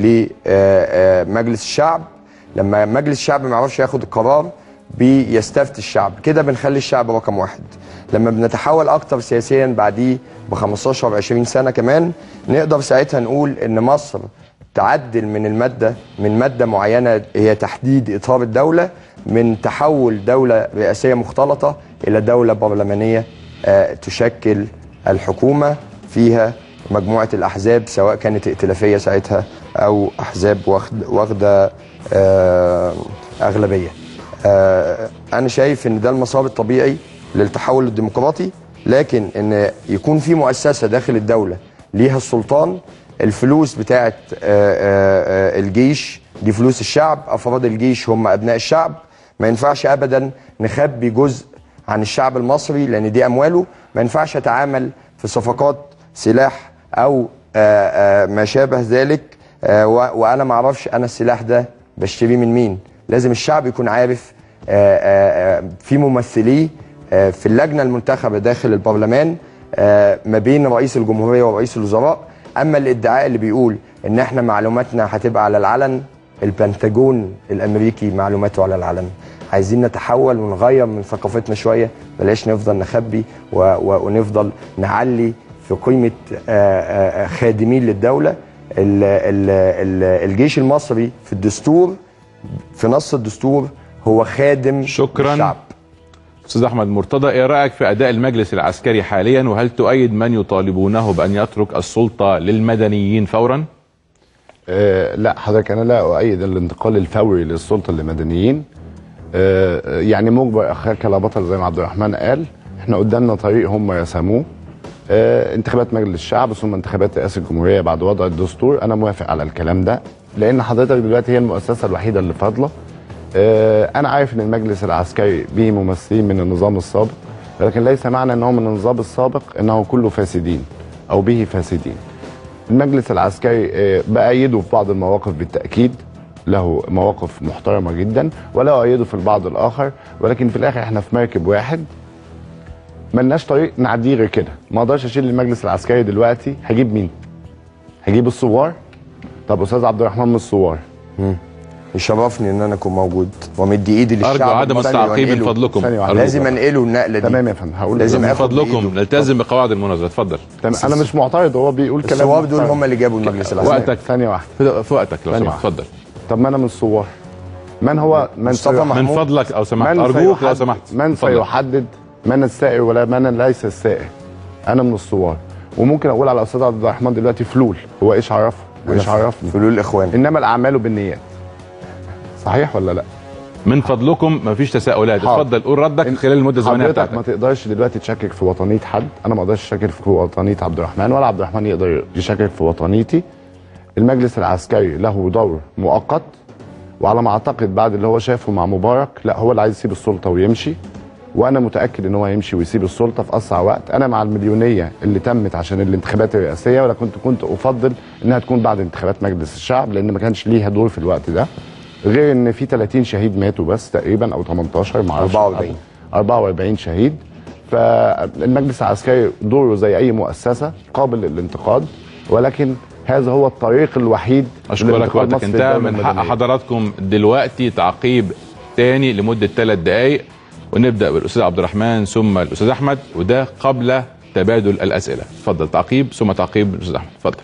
لمجلس الشعب لما مجلس الشعب ما يعرفش ياخد القرار بيستفتي الشعب كده بنخلي الشعب رقم واحد لما بنتحول اكتر سياسيا بعديه ب 15 20 سنه كمان نقدر ساعتها نقول ان مصر تعدل من الماده من ماده معينه هي تحديد اطار الدوله من تحول دوله رئاسيه مختلطه الى دوله برلمانيه آه، تشكل الحكومه فيها مجموعه الاحزاب سواء كانت ائتلافيه ساعتها او احزاب واخد- واخده آه، اغلبيه. آه، انا شايف ان ده المسار الطبيعي للتحول الديمقراطي لكن ان يكون في مؤسسه داخل الدوله ليها السلطان الفلوس بتاعه آه، آه، آه، الجيش دي فلوس الشعب افراد الجيش هم ابناء الشعب ما ينفعش ابدا نخبي جزء عن الشعب المصري لان دي امواله ما ينفعش اتعامل في صفقات سلاح او آه، آه، ما شابه ذلك آه، و- وانا ما اعرفش انا السلاح ده بشتريه من مين لازم الشعب يكون عارف آه، آه، آه، في ممثليه آه، في اللجنه المنتخبه داخل البرلمان آه، ما بين رئيس الجمهوريه ورئيس الوزراء اما الادعاء اللي بيقول ان احنا معلوماتنا هتبقى على العلن البنتاجون الامريكي معلوماته على العلن عايزين نتحول ونغير من ثقافتنا شويه بلاش نفضل نخبي و- و- ونفضل نعلي في قيمه آه، آه، آه، خادمين للدوله ال- ال- ال- الجيش المصري في الدستور في نص الدستور هو خادم شكراً. الشعب استاذ احمد مرتضى ايه رايك في اداء المجلس العسكري حاليا وهل تؤيد من يطالبونه بان يترك السلطه للمدنيين فورا؟ آه لا حضرتك انا لا اؤيد الانتقال الفوري للسلطه للمدنيين آه يعني مجبر اخاك لا بطل زي ما عبد الرحمن قال احنا قدامنا طريق هم رسموه آه انتخابات مجلس الشعب ثم انتخابات رئاسه الجمهوريه بعد وضع الدستور انا موافق على الكلام ده لان حضرتك دلوقتي هي المؤسسه الوحيده اللي فاضله آه انا عارف ان المجلس العسكري به ممثلين من النظام السابق ولكن ليس معنى انه من النظام السابق انه كله فاسدين او به فاسدين المجلس العسكري آه، بأيده في بعض المواقف بالتأكيد له مواقف محترمة جدا ولا أؤيده في البعض الآخر ولكن في الآخر احنا في مركب واحد ملناش طريق نعديه غير كده ما اقدرش اشيل المجلس العسكري دلوقتي هجيب مين هجيب الثوار طب استاذ عبد الرحمن من الثوار يشرفني ان انا اكون موجود ومدي ايدي للشعب ارجو عدم المصري التعقيب من وأنقله. فضلكم ثانية واحدة. أرجوكم. لازم انقله النقله دي تمام يا فندم هقول لازم من آخد فضلكم بإيده. نلتزم بقواعد المناظره اتفضل تمام انا مش معترض هو بيقول كلام الثوار دول محترم. هم اللي جابوا المجلس العسكري وقتك ثانية واحدة في في وقتك لو ثانية سمحت واحدة. اتفضل طب ما انا من الثوار من هو من مصطفى سيح- من محمود. فضلك او سمحت من ارجوك لو سيحدد- سمحت من اتفضل. سيحدد من السائر ولا من ليس السائر انا من الثوار وممكن اقول على استاذ عبد الرحمن دلوقتي فلول هو ايش عرفه وايش عرفني فلول الاخوان انما الاعمال بالنيات صحيح ولا لا من فضلكم مفيش تساؤلات حاضر. اتفضل قول ردك خلال المده الزمنيه حضرتك ما بتاعتك تقدرش دلوقتي تشكك في وطنيه حد انا ما اقدرش اشكك في وطنيه عبد الرحمن ولا عبد الرحمن يقدر يشكك في وطنيتي المجلس العسكري له دور مؤقت وعلى ما اعتقد بعد اللي هو شافه مع مبارك لا هو اللي عايز يسيب السلطه ويمشي وانا متاكد ان هو يمشي ويسيب السلطه في اسرع وقت انا مع المليونيه اللي تمت عشان الانتخابات الرئاسيه ولا كنت كنت افضل انها تكون بعد انتخابات مجلس الشعب لان ما كانش ليها دور في الوقت ده غير ان في 30 شهيد ماتوا بس تقريبا او 18 ما اعرفش 44. 44 شهيد فالمجلس العسكري دوره زي اي مؤسسه قابل للانتقاد ولكن هذا هو الطريق الوحيد اشكرك للانتقاد وقتك مصر انتهى للدولة من حق المدنية. حضراتكم دلوقتي تعقيب تاني لمده ثلاث دقائق ونبدا بالاستاذ عبد الرحمن ثم الاستاذ احمد وده قبل تبادل الاسئله اتفضل تعقيب ثم تعقيب الاستاذ احمد اتفضل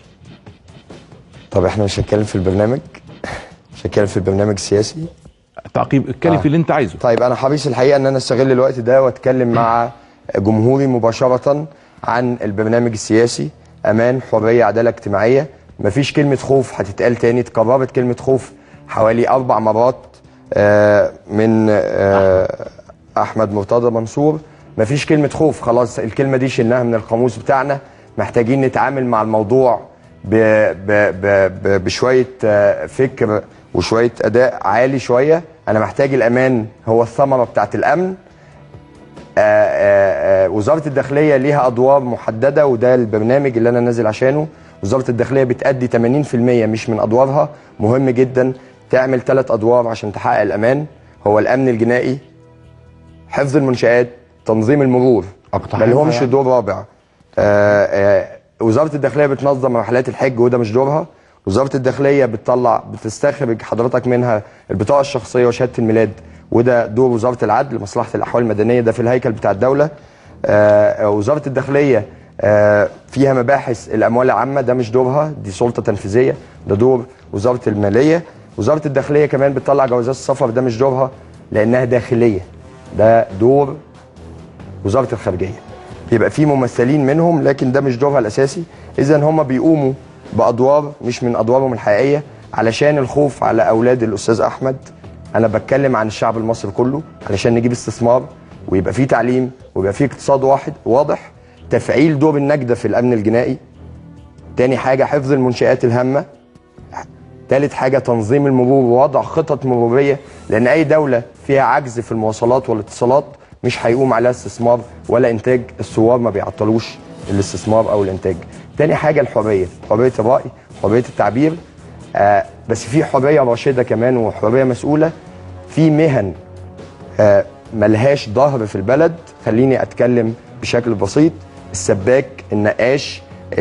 طب احنا مش هنتكلم في البرنامج مش هنتكلم في البرنامج السياسي تعقيب اتكلم آه. في اللي انت عايزه طيب انا حريص الحقيقه ان انا استغل الوقت ده واتكلم مع جمهوري مباشره عن البرنامج السياسي امان حريه عداله اجتماعيه مفيش كلمه خوف هتتقال تاني اتكررت كلمه خوف حوالي اربع مرات آه، من آه، احمد مرتضى منصور مفيش كلمه خوف خلاص الكلمه دي شلناها من القاموس بتاعنا محتاجين نتعامل مع الموضوع ب ب ب ب بشويه آه، فكر وشويه اداء عالي شويه انا محتاج الامان هو الثمره بتاعت الامن آه، آه، آه، وزاره الداخليه ليها ادوار محدده وده البرنامج اللي انا نازل عشانه وزاره الداخليه بتأدي 80% مش من ادوارها مهم جدا تعمل ثلاث ادوار عشان تحقق الامان هو الامن الجنائي حفظ المنشآت تنظيم المرور أقطع ما لهمش يعني. دور رابع آه، آه، وزاره الداخليه بتنظم رحلات الحج وده مش دورها وزاره الداخليه بتطلع بتستخرج حضرتك منها البطاقه الشخصيه وشهاده الميلاد وده دور وزاره العدل مصلحه الاحوال المدنيه ده في الهيكل بتاع الدوله آه، وزاره الداخليه آه، فيها مباحث الاموال العامه ده مش دورها دي سلطه تنفيذيه ده دور وزاره الماليه وزاره الداخليه كمان بتطلع جوازات السفر ده مش دورها لانها داخليه ده دور وزاره الخارجيه يبقى في ممثلين منهم لكن ده مش دورها الاساسي اذا هم بيقوموا بادوار مش من ادوارهم الحقيقيه علشان الخوف على اولاد الاستاذ احمد انا بتكلم عن الشعب المصري كله علشان نجيب استثمار ويبقى في تعليم ويبقى في اقتصاد واحد واضح تفعيل دور النجده في الامن الجنائي تاني حاجه حفظ المنشآت الهامه تالت حاجة تنظيم المرور ووضع خطط مرورية لأن أي دولة فيها عجز في المواصلات والاتصالات مش هيقوم عليها استثمار ولا إنتاج الثوار ما بيعطلوش الاستثمار أو الإنتاج تاني حاجة الحرية حرية الرأي حرية التعبير آه بس في حرية راشدة كمان وحرية مسؤولة في مهن آه، ملهاش ظهر في البلد خليني اتكلم بشكل بسيط السباك النقاش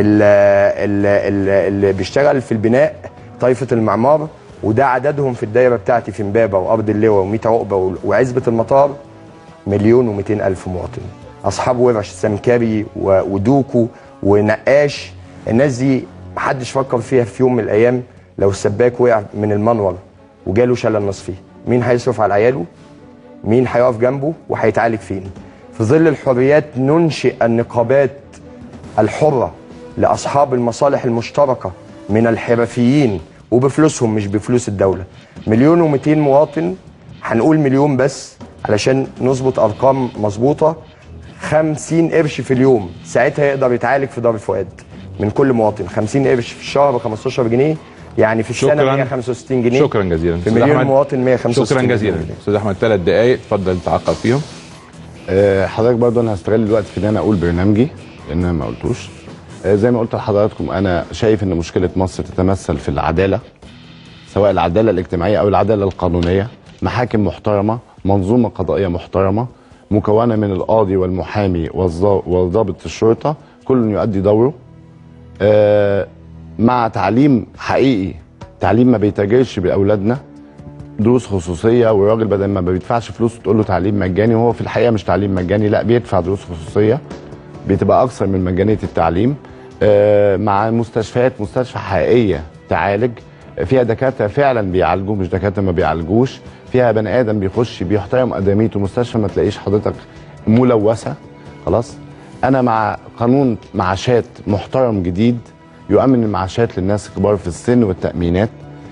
اللي, اللي بيشتغل في البناء طائفه المعمار وده عددهم في الدايره بتاعتي في امبابه وارض اللواء و100 عقبه وعزبه المطار مليون و200 الف مواطن اصحاب ورش سمكري و- ودوكو ونقاش الناس دي محدش فكر فيها في يوم من الايام لو السباك وقع من المنور وجاله شلل نصفي مين هيصرف على عياله مين هيقف جنبه وهيتعالج فين في ظل الحريات ننشئ النقابات الحرة لأصحاب المصالح المشتركة من الحرفيين وبفلوسهم مش بفلوس الدولة مليون ومئتين مواطن هنقول مليون بس علشان نظبط أرقام مظبوطة خمسين قرش في اليوم ساعتها يقدر يتعالج في دار الفؤاد من كل مواطن خمسين قرش في الشهر 15 جنيه يعني في السنة شكراً. 165 جنيه شكرا جزيلا في أستاذ مليون أحمد. مواطن 165 شكرا جزيلا جنيه. استاذ احمد ثلاث دقائق اتفضل تعقب فيهم آه، حضرتك برضو انا هستغل الوقت في ان انا اقول برنامجي لان انا ما قلتوش آه، زي ما قلت لحضراتكم انا شايف ان مشكله مصر تتمثل في العداله سواء العداله الاجتماعيه او العداله القانونيه محاكم محترمه منظومه قضائيه محترمه مكونه من القاضي والمحامي والضا- وضابط الشرطه كل يؤدي دوره آه، مع تعليم حقيقي تعليم ما بيتاجرش باولادنا دروس خصوصيه والراجل بدل ما بيدفعش فلوس تقول له تعليم مجاني وهو في الحقيقه مش تعليم مجاني لا بيدفع دروس خصوصيه بتبقى اكثر من مجانيه التعليم آه، مع مستشفيات مستشفى حقيقيه تعالج فيها دكاتره فعلا بيعالجوا مش دكاتره ما بيعالجوش فيها بني ادم بيخش بيحترم ادميته مستشفى ما تلاقيش حضرتك ملوثه خلاص انا مع قانون معاشات محترم جديد يؤمن المعاشات للناس الكبار في السن والتامينات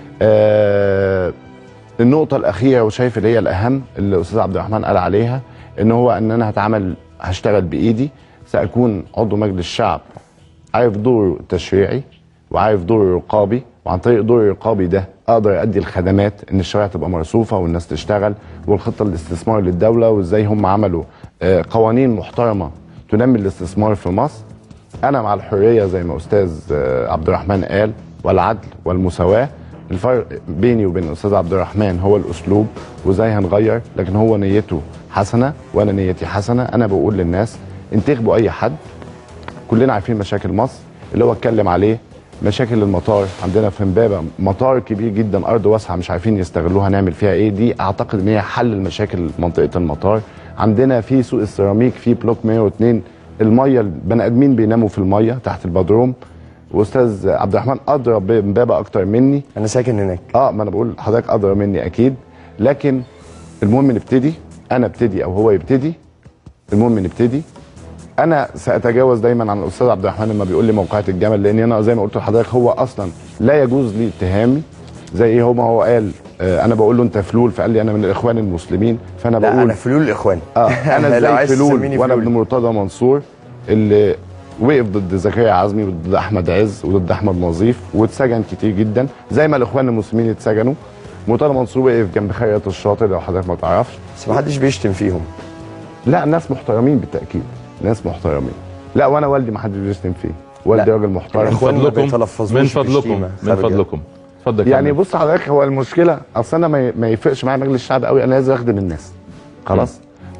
آه النقطة الأخيرة وشايف اللي هي الأهم اللي الأستاذ عبد الرحمن قال عليها إن هو إن أنا هتعامل هشتغل بإيدي سأكون عضو مجلس الشعب عارف دوره التشريعي وعارف دوره الرقابي وعن طريق دوره الرقابي ده اقدر ادي الخدمات ان الشوارع تبقى مرصوفه والناس تشتغل والخطه الاستثمار للدوله وازاي هم عملوا آه، قوانين محترمه تنمي الاستثمار في مصر انا مع الحريه زي ما استاذ آه، عبد الرحمن قال والعدل والمساواه الفرق بيني وبين الاستاذ عبد الرحمن هو الاسلوب وازاي هنغير لكن هو نيته حسنه وانا نيتي حسنه انا بقول للناس انتخبوا اي حد كلنا عارفين مشاكل مصر اللي هو اتكلم عليه مشاكل المطار عندنا في امبابه مطار كبير جدا ارض واسعه مش عارفين يستغلوها نعمل فيها ايه دي اعتقد ان هي حل المشاكل منطقه المطار عندنا في سوق السيراميك في بلوك 102 الميه البني ادمين بيناموا في الميه تحت البدروم واستاذ عبد الرحمن ادرى بامبابه اكتر مني انا ساكن هناك اه ما انا بقول حضرتك ادرى مني اكيد لكن المهم نبتدي انا ابتدي او هو يبتدي المهم نبتدي انا ساتجاوز دايما عن الاستاذ عبد الرحمن لما بيقول لي موقعة الجمل لان انا زي ما قلت لحضرتك هو اصلا لا يجوز لي اتهامي زي ايه هو ما هو قال آه انا بقول له انت فلول فقال لي انا من الاخوان المسلمين فانا لا بقول انا فلول الاخوان اه انا لو زي عايز فلول تسميني وانا فلول. ابن مرتضى منصور اللي وقف ضد زكريا عزمي وضد احمد عز وضد احمد نظيف واتسجن كتير جدا زي ما الاخوان المسلمين اتسجنوا مرتضى منصور وقف جنب خيرت الشاطر لو حضرتك ما تعرفش بس ما حدش بيشتم فيهم لا ناس محترمين بالتاكيد ناس محترمين لا وانا والدي ما حدش بيشتم فيه والدي لا. راجل محترم من إخوان ما فضلكم بيتلفظوش من فضلكم بشتيمة من خارجة. فضلكم اتفضل يعني كمل. بص حضرتك هو المشكله اصل انا ما- ما يفرقش معايا مجلس الشعب قوي انا لازم اخدم الناس خلاص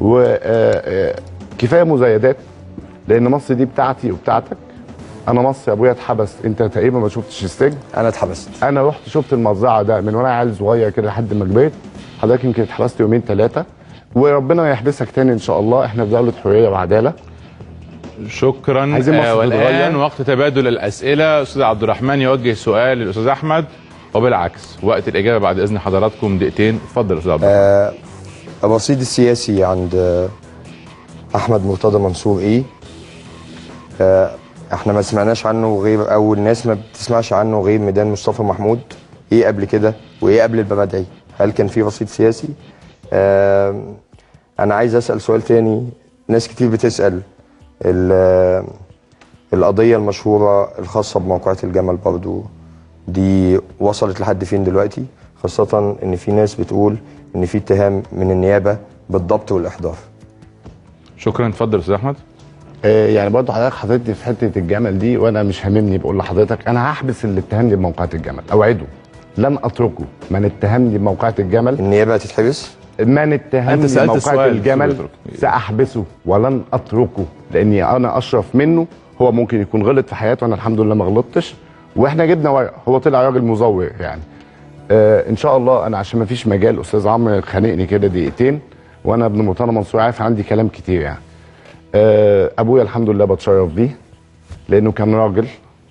وكفايه مزايدات لان مصر دي بتاعتي وبتاعتك انا مصر ابويا اتحبس انت تقريبا ما شفتش السجن انا اتحبست انا رحت شفت المزرعه ده من وانا عيل صغير كده لحد ما كبرت حضرتك يمكن اتحبست يومين ثلاثه وربنا ما يحبسك تاني ان شاء الله احنا في دوله حريه وعداله شكرا عايزين مصر آه والان تتغير. وقت تبادل الاسئله استاذ عبد الرحمن يوجه سؤال للاستاذ احمد وبالعكس وقت الاجابه بعد اذن حضراتكم دقيقتين اتفضل استاذ عبد الرحمن الرصيد السياسي عند آه، احمد مرتضى منصور ايه آه، احنا ما سمعناش عنه غير او الناس ما بتسمعش عنه غير ميدان مصطفى محمود ايه قبل كده وايه قبل البمدعي هل كان في رصيد سياسي آه، انا عايز اسال سؤال تاني ناس كتير بتسال ال- القضيه المشهوره الخاصه بموقعة الجمل برضو دي وصلت لحد فين دلوقتي خاصة ان في ناس بتقول ان في اتهام من النيابة بالضبط والاحضار شكرا اتفضل استاذ احمد آه، يعني برضه حضرتك حطيتني في حته الجمل دي وانا مش هاممني بقول لحضرتك انا هحبس اللي اتهمني بموقعة الجمل اوعده لن اتركه من اتهمني بموقعة الجمل النيابة هتتحبس من أنت اتهمني سألت بموقعة السؤال، الجمل شو بترك؟ ساحبسه ولن اتركه لاني انا اشرف منه هو ممكن يكون غلط في حياته وانا الحمد لله ما غلطتش واحنا جبنا ورق هو طلع راجل مزور يعني آه ان شاء الله انا عشان ما فيش مجال استاذ عمرو خانقني كده دقيقتين وانا ابن مرتضى منصور عارف عندي كلام كتير يعني آه ابويا الحمد لله بتشرف بيه لانه كان راجل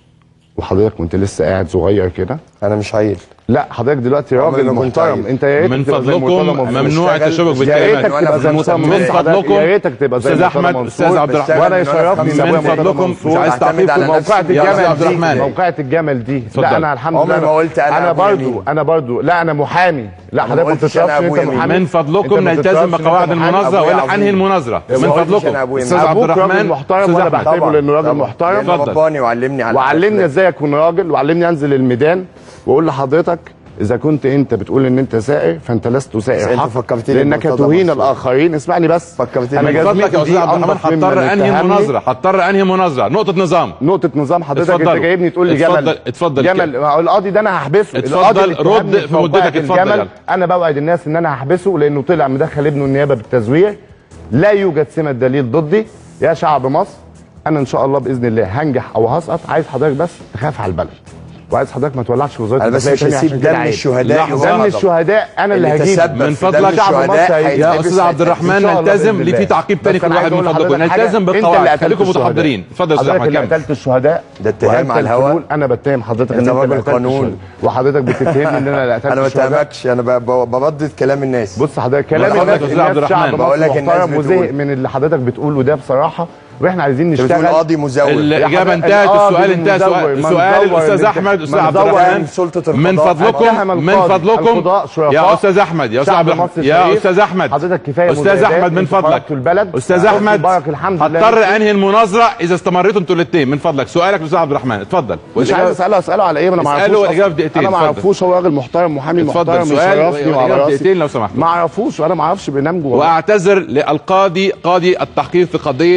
وحضرتك كنت لسه قاعد صغير كده انا مش عيل لا حضرتك دلوقتي عمري راجل ما كنت محترم عايز. انت يا ريتك من تبقى زي فضلكم مرتضى منصور. ممنوع اشتغل- التشابك يا يا بالكلمات ريتك تبقى زي مرتضى من منصور حضرتك فضلكم يا ريتك تبقى زي استاذ مرتضى احمد منصور. استاذ عبد الرحمن وانا من يشرفني ان ابويا من مرتضى فضلكم منصور مش عايز تعتمد تعقيب على في نفسك. موقعة يا أستاذ الجمل عبد دي الرحمن. موقعة الجمل دي اتفضل. لا انا الحمد عمري لله ما قلت أنا انا أبو برضو يمين. انا برضو لا انا محامي لا ما حضرتك ما قلتش أنا تشرفش أبو انت يمين. محامي من فضلكم أنت ما نلتزم تشرفش إن أنت بقواعد محامي. المناظره أبويا ولا انهي عظيم. المناظره ما من قلتش فضلكم أنا أبويا استاذ مين. عبد أبوك راجل الرحمن محترم استاذ وانا احمد بعتبره لانه راجل محترم لأنه اتفضل. رباني وعلمني على وعلمني الأخلاق. ازاي اكون راجل وعلمني انزل الميدان واقول لحضرتك اذا كنت انت بتقول ان انت سائر فانت لست بس سائر أنت حق فكرتني لانك بمرتضى تهين منصور. الاخرين اسمعني بس فكرتني انا من بمرتضى فضلك يا جزمتي استاذ دي عبد الرحمن انضف ممن هضطر انهي اتهمني. المناظره هضطر انهي مناظره نقطه نظام نقطة نظام حضرتك انت اتفضل. جايبني تقول لي اتفضل. جمل اتفضل جمل كده. ما هو القاضي ده انا هحبسه اتفضل. القاضي اللي رد اتهمني في مدتك. موقعة اتفضل الجمل، يلا. انا بوعد الناس ان انا هحبسه لانه طلع مدخل ابنه النيابه بالتزوير لا يوجد سمه دليل ضدي يا شعب مصر انا ان شاء الله باذن الله هنجح او هسقط عايز حضرتك بس تخاف على البلد وعايز حضرتك ما تولعش وزاره انا بس الداخلية مش تاني هسيب عشان كده دم عيب. الشهداء لحظة. دم يغضب. الشهداء انا اللي اللي هجيبه تسبب من في دم فضلك شعب مصر الشهداء هيتحبس. يا هيتحبس استاذ عبد هيتحبس. الرحمن إن شاء الله نلتزم بإذن ليه في الله. تعقيب تاني بس كل أنا واحد عايز من أقول فضلكم لحضرتك حاجة. نلتزم أنت اللي بالقواعد قتلت خليكم الشهداء. متحضرين اتفضل يا استاذ حضرتك احمد اللي كمل قتلت الشهداء ده اتهام وأنت على الهوا. الفلول. انا بتهم حضرتك أنت ان راجل اللي قتلت قانون. الشهداء. وحضرتك بتتهمني ان انا اللي قتلت انا ما الشهداء. اتهمكش انا ب- ب- بردد كلام الناس بص حضرتك كلام حضرتك الناس يا أستاذ عبد الناس الرحمن. شعب بقول مصر لك الناس محترم بتقول. وزهق من اللي حضرتك بتقوله ده بصراحه واحنا عايزين انت بتقول نشتغل قاضي مزور الاجابه حضرتك- انتهت القاضي السؤال انتهى المزور، سؤال من سؤال زور الاستاذ من- احمد استاذ من عبد زور الرحمن من سلطة من القضاء. فضلكم اتهم من القاضي. فضلكم القضاء شرفاء. يا استاذ احمد يا استاذ شعب عبد الرحمن مصر يا شريف. استاذ احمد حضرتك كفايه استاذ مزايدات. احمد من انتوا فضلك خرجتوا البلد استاذ حسني احمد مبارك الحمد لله هضطر انهي المناظره اذا استمريتوا انتوا الاثنين من فضلك سؤالك استاذ عبد الرحمن اتفضل مش عايز اساله اساله على ايه ما انا ما اسأله اعرفوش والإجابة أصلاً. بدقيقتين. انا ما اتفضل. اعرفوش هو راجل محترم محامي اتفضل محترم سؤال يشرفني والإجابة وعلى راسي بدقيقتين لو سمحت ما اعرفوش وانا ما اعرفش برنامجه والله. واعتذر للقاضي قاضي التحقيق في قضيه من موقعة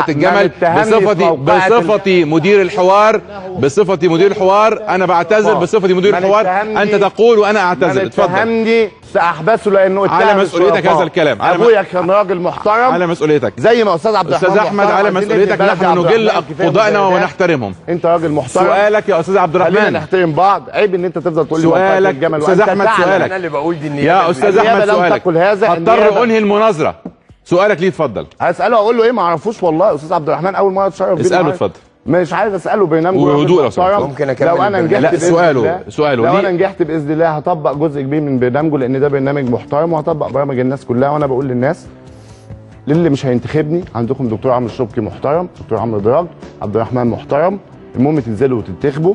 موقعة الجمل اتهمني في بصفتي موقعة بصفتي مدير الحوار بصفتي مدير الحوار انا بعتذر بصفتي مدير من الحوار اتهمني- انت تقول وانا من اعتذر اتفضل اتهمني ساحبسه لانه اتهم على مسؤوليتك الشرفاء. هذا الكلام. على م- ابويا كان راجل محترم على مسؤوليتك زي ما استاذ عبد الرحمن استاذ احمد محترم. على عايزين مسؤوليتك نبني بلد نحن عبد نجل الرحمن كفاية قضائنا مزايدات. ونحترمهم انت راجل محترم سؤالك يا استاذ عبد خلينا الرحمن نحترم بعض عيب ان انت تفضل تقول لي موقعة سؤالك الجمل استاذ وأنت احمد تعلم. سؤالك انا اللي بقول دي النيابه يا استاذ النيابة احمد لم سؤالك تقل هذا، هضطر النيابة- انهي المناظره سؤالك ليه اتفضل هساله اقول له ايه ما اعرفوش والله يا استاذ عبد الرحمن اول مره اتشرف بيه اسأله معاك. اتفضل. مش عايز اساله برنامجه وهدوء راجل لو سمحت. محترم. ممكن أكمل لو انا البرنامج؟ نجحت لا، بإذن سؤاله- الله- سؤاله لو ليه؟ انا نجحت باذن الله هطبق جزء كبير من برنامجه لان ده برنامج محترم وهطبق برامج الناس كلها وانا بقول للناس للي مش هينتخبني عندكم دكتور عمرو الشبكي محترم دكتور عمرو دراج عبد الرحمن محترم المهم تنزلوا وتنتخبوا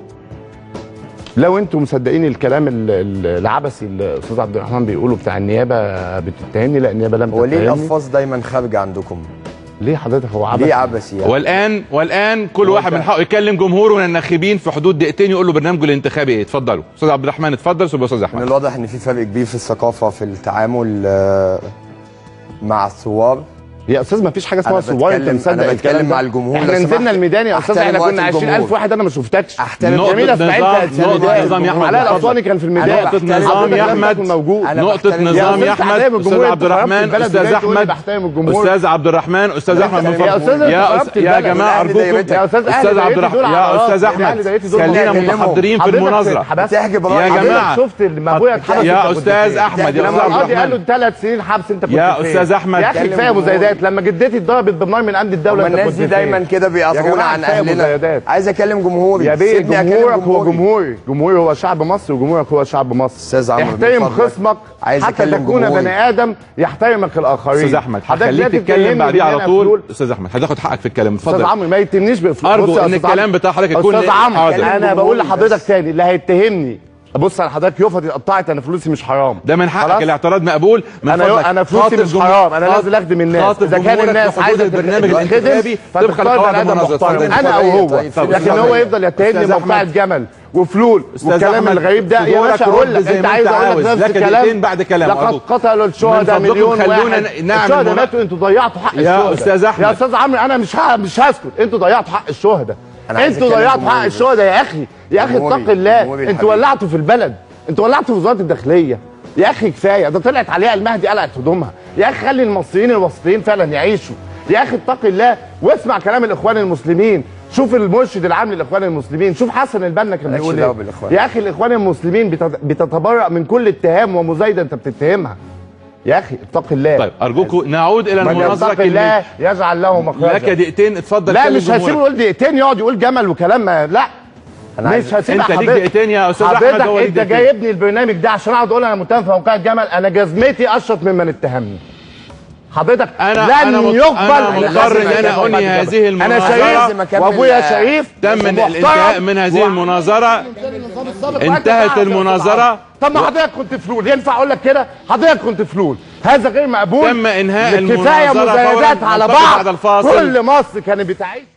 لو انتم مصدقين الكلام ال- ال- العبثي اللي الاستاذ عبد الرحمن بيقوله بتاع النيابه بتتهمني لا النيابه لم هو ليه تتهمني الالفاظ دايما خارجه عندكم ليه حضرتك هو عبثي ليه عبثي يعني والان والان كل واحد من حقه يكلم جمهوره من الناخبين في حدود دقيقتين يقول له برنامجه الانتخابي ايه اتفضلوا استاذ عبد الرحمن اتفضل ثم استاذ من احمد الواضح ان في فرق كبير في الثقافه في التعامل آه، مع الثوار يا استاذ ما فيش حاجه اسمها أنا صور انت بتكلم- مصدق أنا بتكلم الكلام ده؟ مع الجمهور احنا لو نزلنا سمحت. الميدان يا استاذ أحترم احنا وقت كنا 20000 الجمهور. واحد انا ما شفتكش أحترم نقطة جميله اسماعيل نظام- كانت نقطة سندال. نظام يا أحمد. علاء اتفضل. الاسواني كان في الميدان نقطة بحترم- نظام حضرتك يا لم احمد تكن موجود أنا نقطة بحترم- نظام يا يا أستاذ احمد بحترم استاذ الجمهور، عبد أنت خربت الرحمن البلد استاذ وجاي تقول لي احمد بحترم الجمهور. استاذ عبد الرحمن استاذ احمد من يا فضلك أستاذ أنت يا خربت أس- يا البلد. جماعه والأهلي ارجوكم دايرتك. يا أستاذ أهلي استاذ عبد دايرتي دول الرحمن يا على استاذ راسي. احمد الأهلي دايرتي دول خلينا على راسي. متحضرين في حضرتك المناظره اتحبست. بتحجب يا رأي حضرتك جماعة. شفت لما ابويا اتحبس يا أنت كنت أستاذ فين؟ أحمد، يا لما أستاذ عبد القاضي قال له الرحمن. ثلاث سنين حبس انت كنت يا فين؟ أستاذ أحمد. يا اخي كلم كفايه الجمهور. مزايدات لما جدتي اتضربت بالنار من عند الدوله هما انت الناس كنت دي فين؟ دايما كده يا بيعصبونا جماعة عن كفاية اهلنا مزايدات. عايز اكلم جمهوري يا بيه سيبني أكلم جمهورك هو جمهوري. جمهوري جمهوري هو شعب مصر وجمهورك هو شعب مصر أستاذ عمرو، احترم من فضلك. خصمك عايز حتى أكلم تكون جمهوري. بني ادم يحترمك الاخرين استاذ احمد حضرتك هخليك دلوقتي تتكلم بتتهمني بعديه بإن على أنا طول فلول. استاذ احمد هتاخد حقك في الكلام استاذ اتفضل عمرو ما يتهمنيش بفلوس أرجو بص يا إن أستاذ الكلام عمرو. بتاع حضرتك يكون استاذ إيه؟ عمرو حاضر. انا بقول جمهوري لحضرتك بس. تاني اللي هيتهمني بص على حضرتك يوفطي اتقطعت انا فلوسي مش حرام ده من حقك خلاص؟ الاعتراض مقبول من انا يو- فضلك انا فلوسي خاطب مش جمهور- حرام انا خاطب- نازل اخدم الناس خاطب اذا كان جمهورك الناس في حدود عايزه البرنامج تتخدم، الانتخابي طبقا فتختار لقواعد بني ادم المناظرة. محترم اتفضل. انا او هو طيب، طب لكن أستاذ هو أحمد. يفضل يتهمني أستاذ بموقع أحمد. الجمل وفلول أستاذ والكلام أحمد، الغريب ده في يا دورك باشا اقول رد لك زي انت ما عايز أنت اقول عاوز. لك نفس لك الكلام دقيقتين بعد كلام، لقد أرجوك. قتلوا الشهداء من فضلكم مليون خلونا واحد نعمل الشهداء منا- ماتوا انتوا ضيعتوا حق يا الشهداء أستاذ أحمد. يا استاذ عمرو انا مش ه- مش هسكت انتوا ضيعتوا حق الشهداء أنا عايز انتوا أتكلم ضيعتوا حق جمهوري بس. الشهداء يا اخي يا اخي جمهوري، اتق الله جمهوري انتوا الحبيب. ولعتوا في البلد انتوا ولعتوا في وزاره الداخليه يا اخي كفايه ده طلعت عليها المهدي قلعت هدومها يا اخي خلي المصريين الوسطيين فعلا يعيشوا يا اخي اتق الله واسمع كلام الاخوان المسلمين شوف المرشد العام للاخوان المسلمين شوف حسن البنا كان مالكش بيقول دعوة ايه بالإخوان. يا اخي الاخوان المسلمين بتت- بتتبرأ من كل اتهام ومزايده انت بتتهمها يا اخي اتق الله طيب ارجوكم نعود الى من المناظره يتق الله كلمة. يجعل له مخرجا لك دقيقتين اتفضل لا كلم مش هسيبه جمهورك. يقول دقيقتين يقعد يقول جمل وكلام ما لا أنا مش عايز- هسيب انت ليك حضرتك دقيقتين يا استاذ احمد حضرتك هو ليك انت دقيقتين. جايبني البرنامج ده عشان اقعد اقول انا متهم في موقع الجمل انا جزمتي اشرف ممن اتهمني حضرتك أنا- لن أنا مض- يقبل أنا إن مضطر حد إن أنا يتهم أنهي موقع هذه الجمل. انا المناظرة. شريف لازم أكمل- وابويا شريف تم من ومحترم الانتهاء من هذه و- المناظره السابق انتهت وأنت المناظرة. طب ما حضرتك كنت فلول ينفع اقول لك كده حضرتك كنت فلول هذا غير مقبول تم إنهاء كفايه المناظرة مزايدات فوراً. على نلتقي بعض بعد الفاصل. كل مصر كانت بتعيش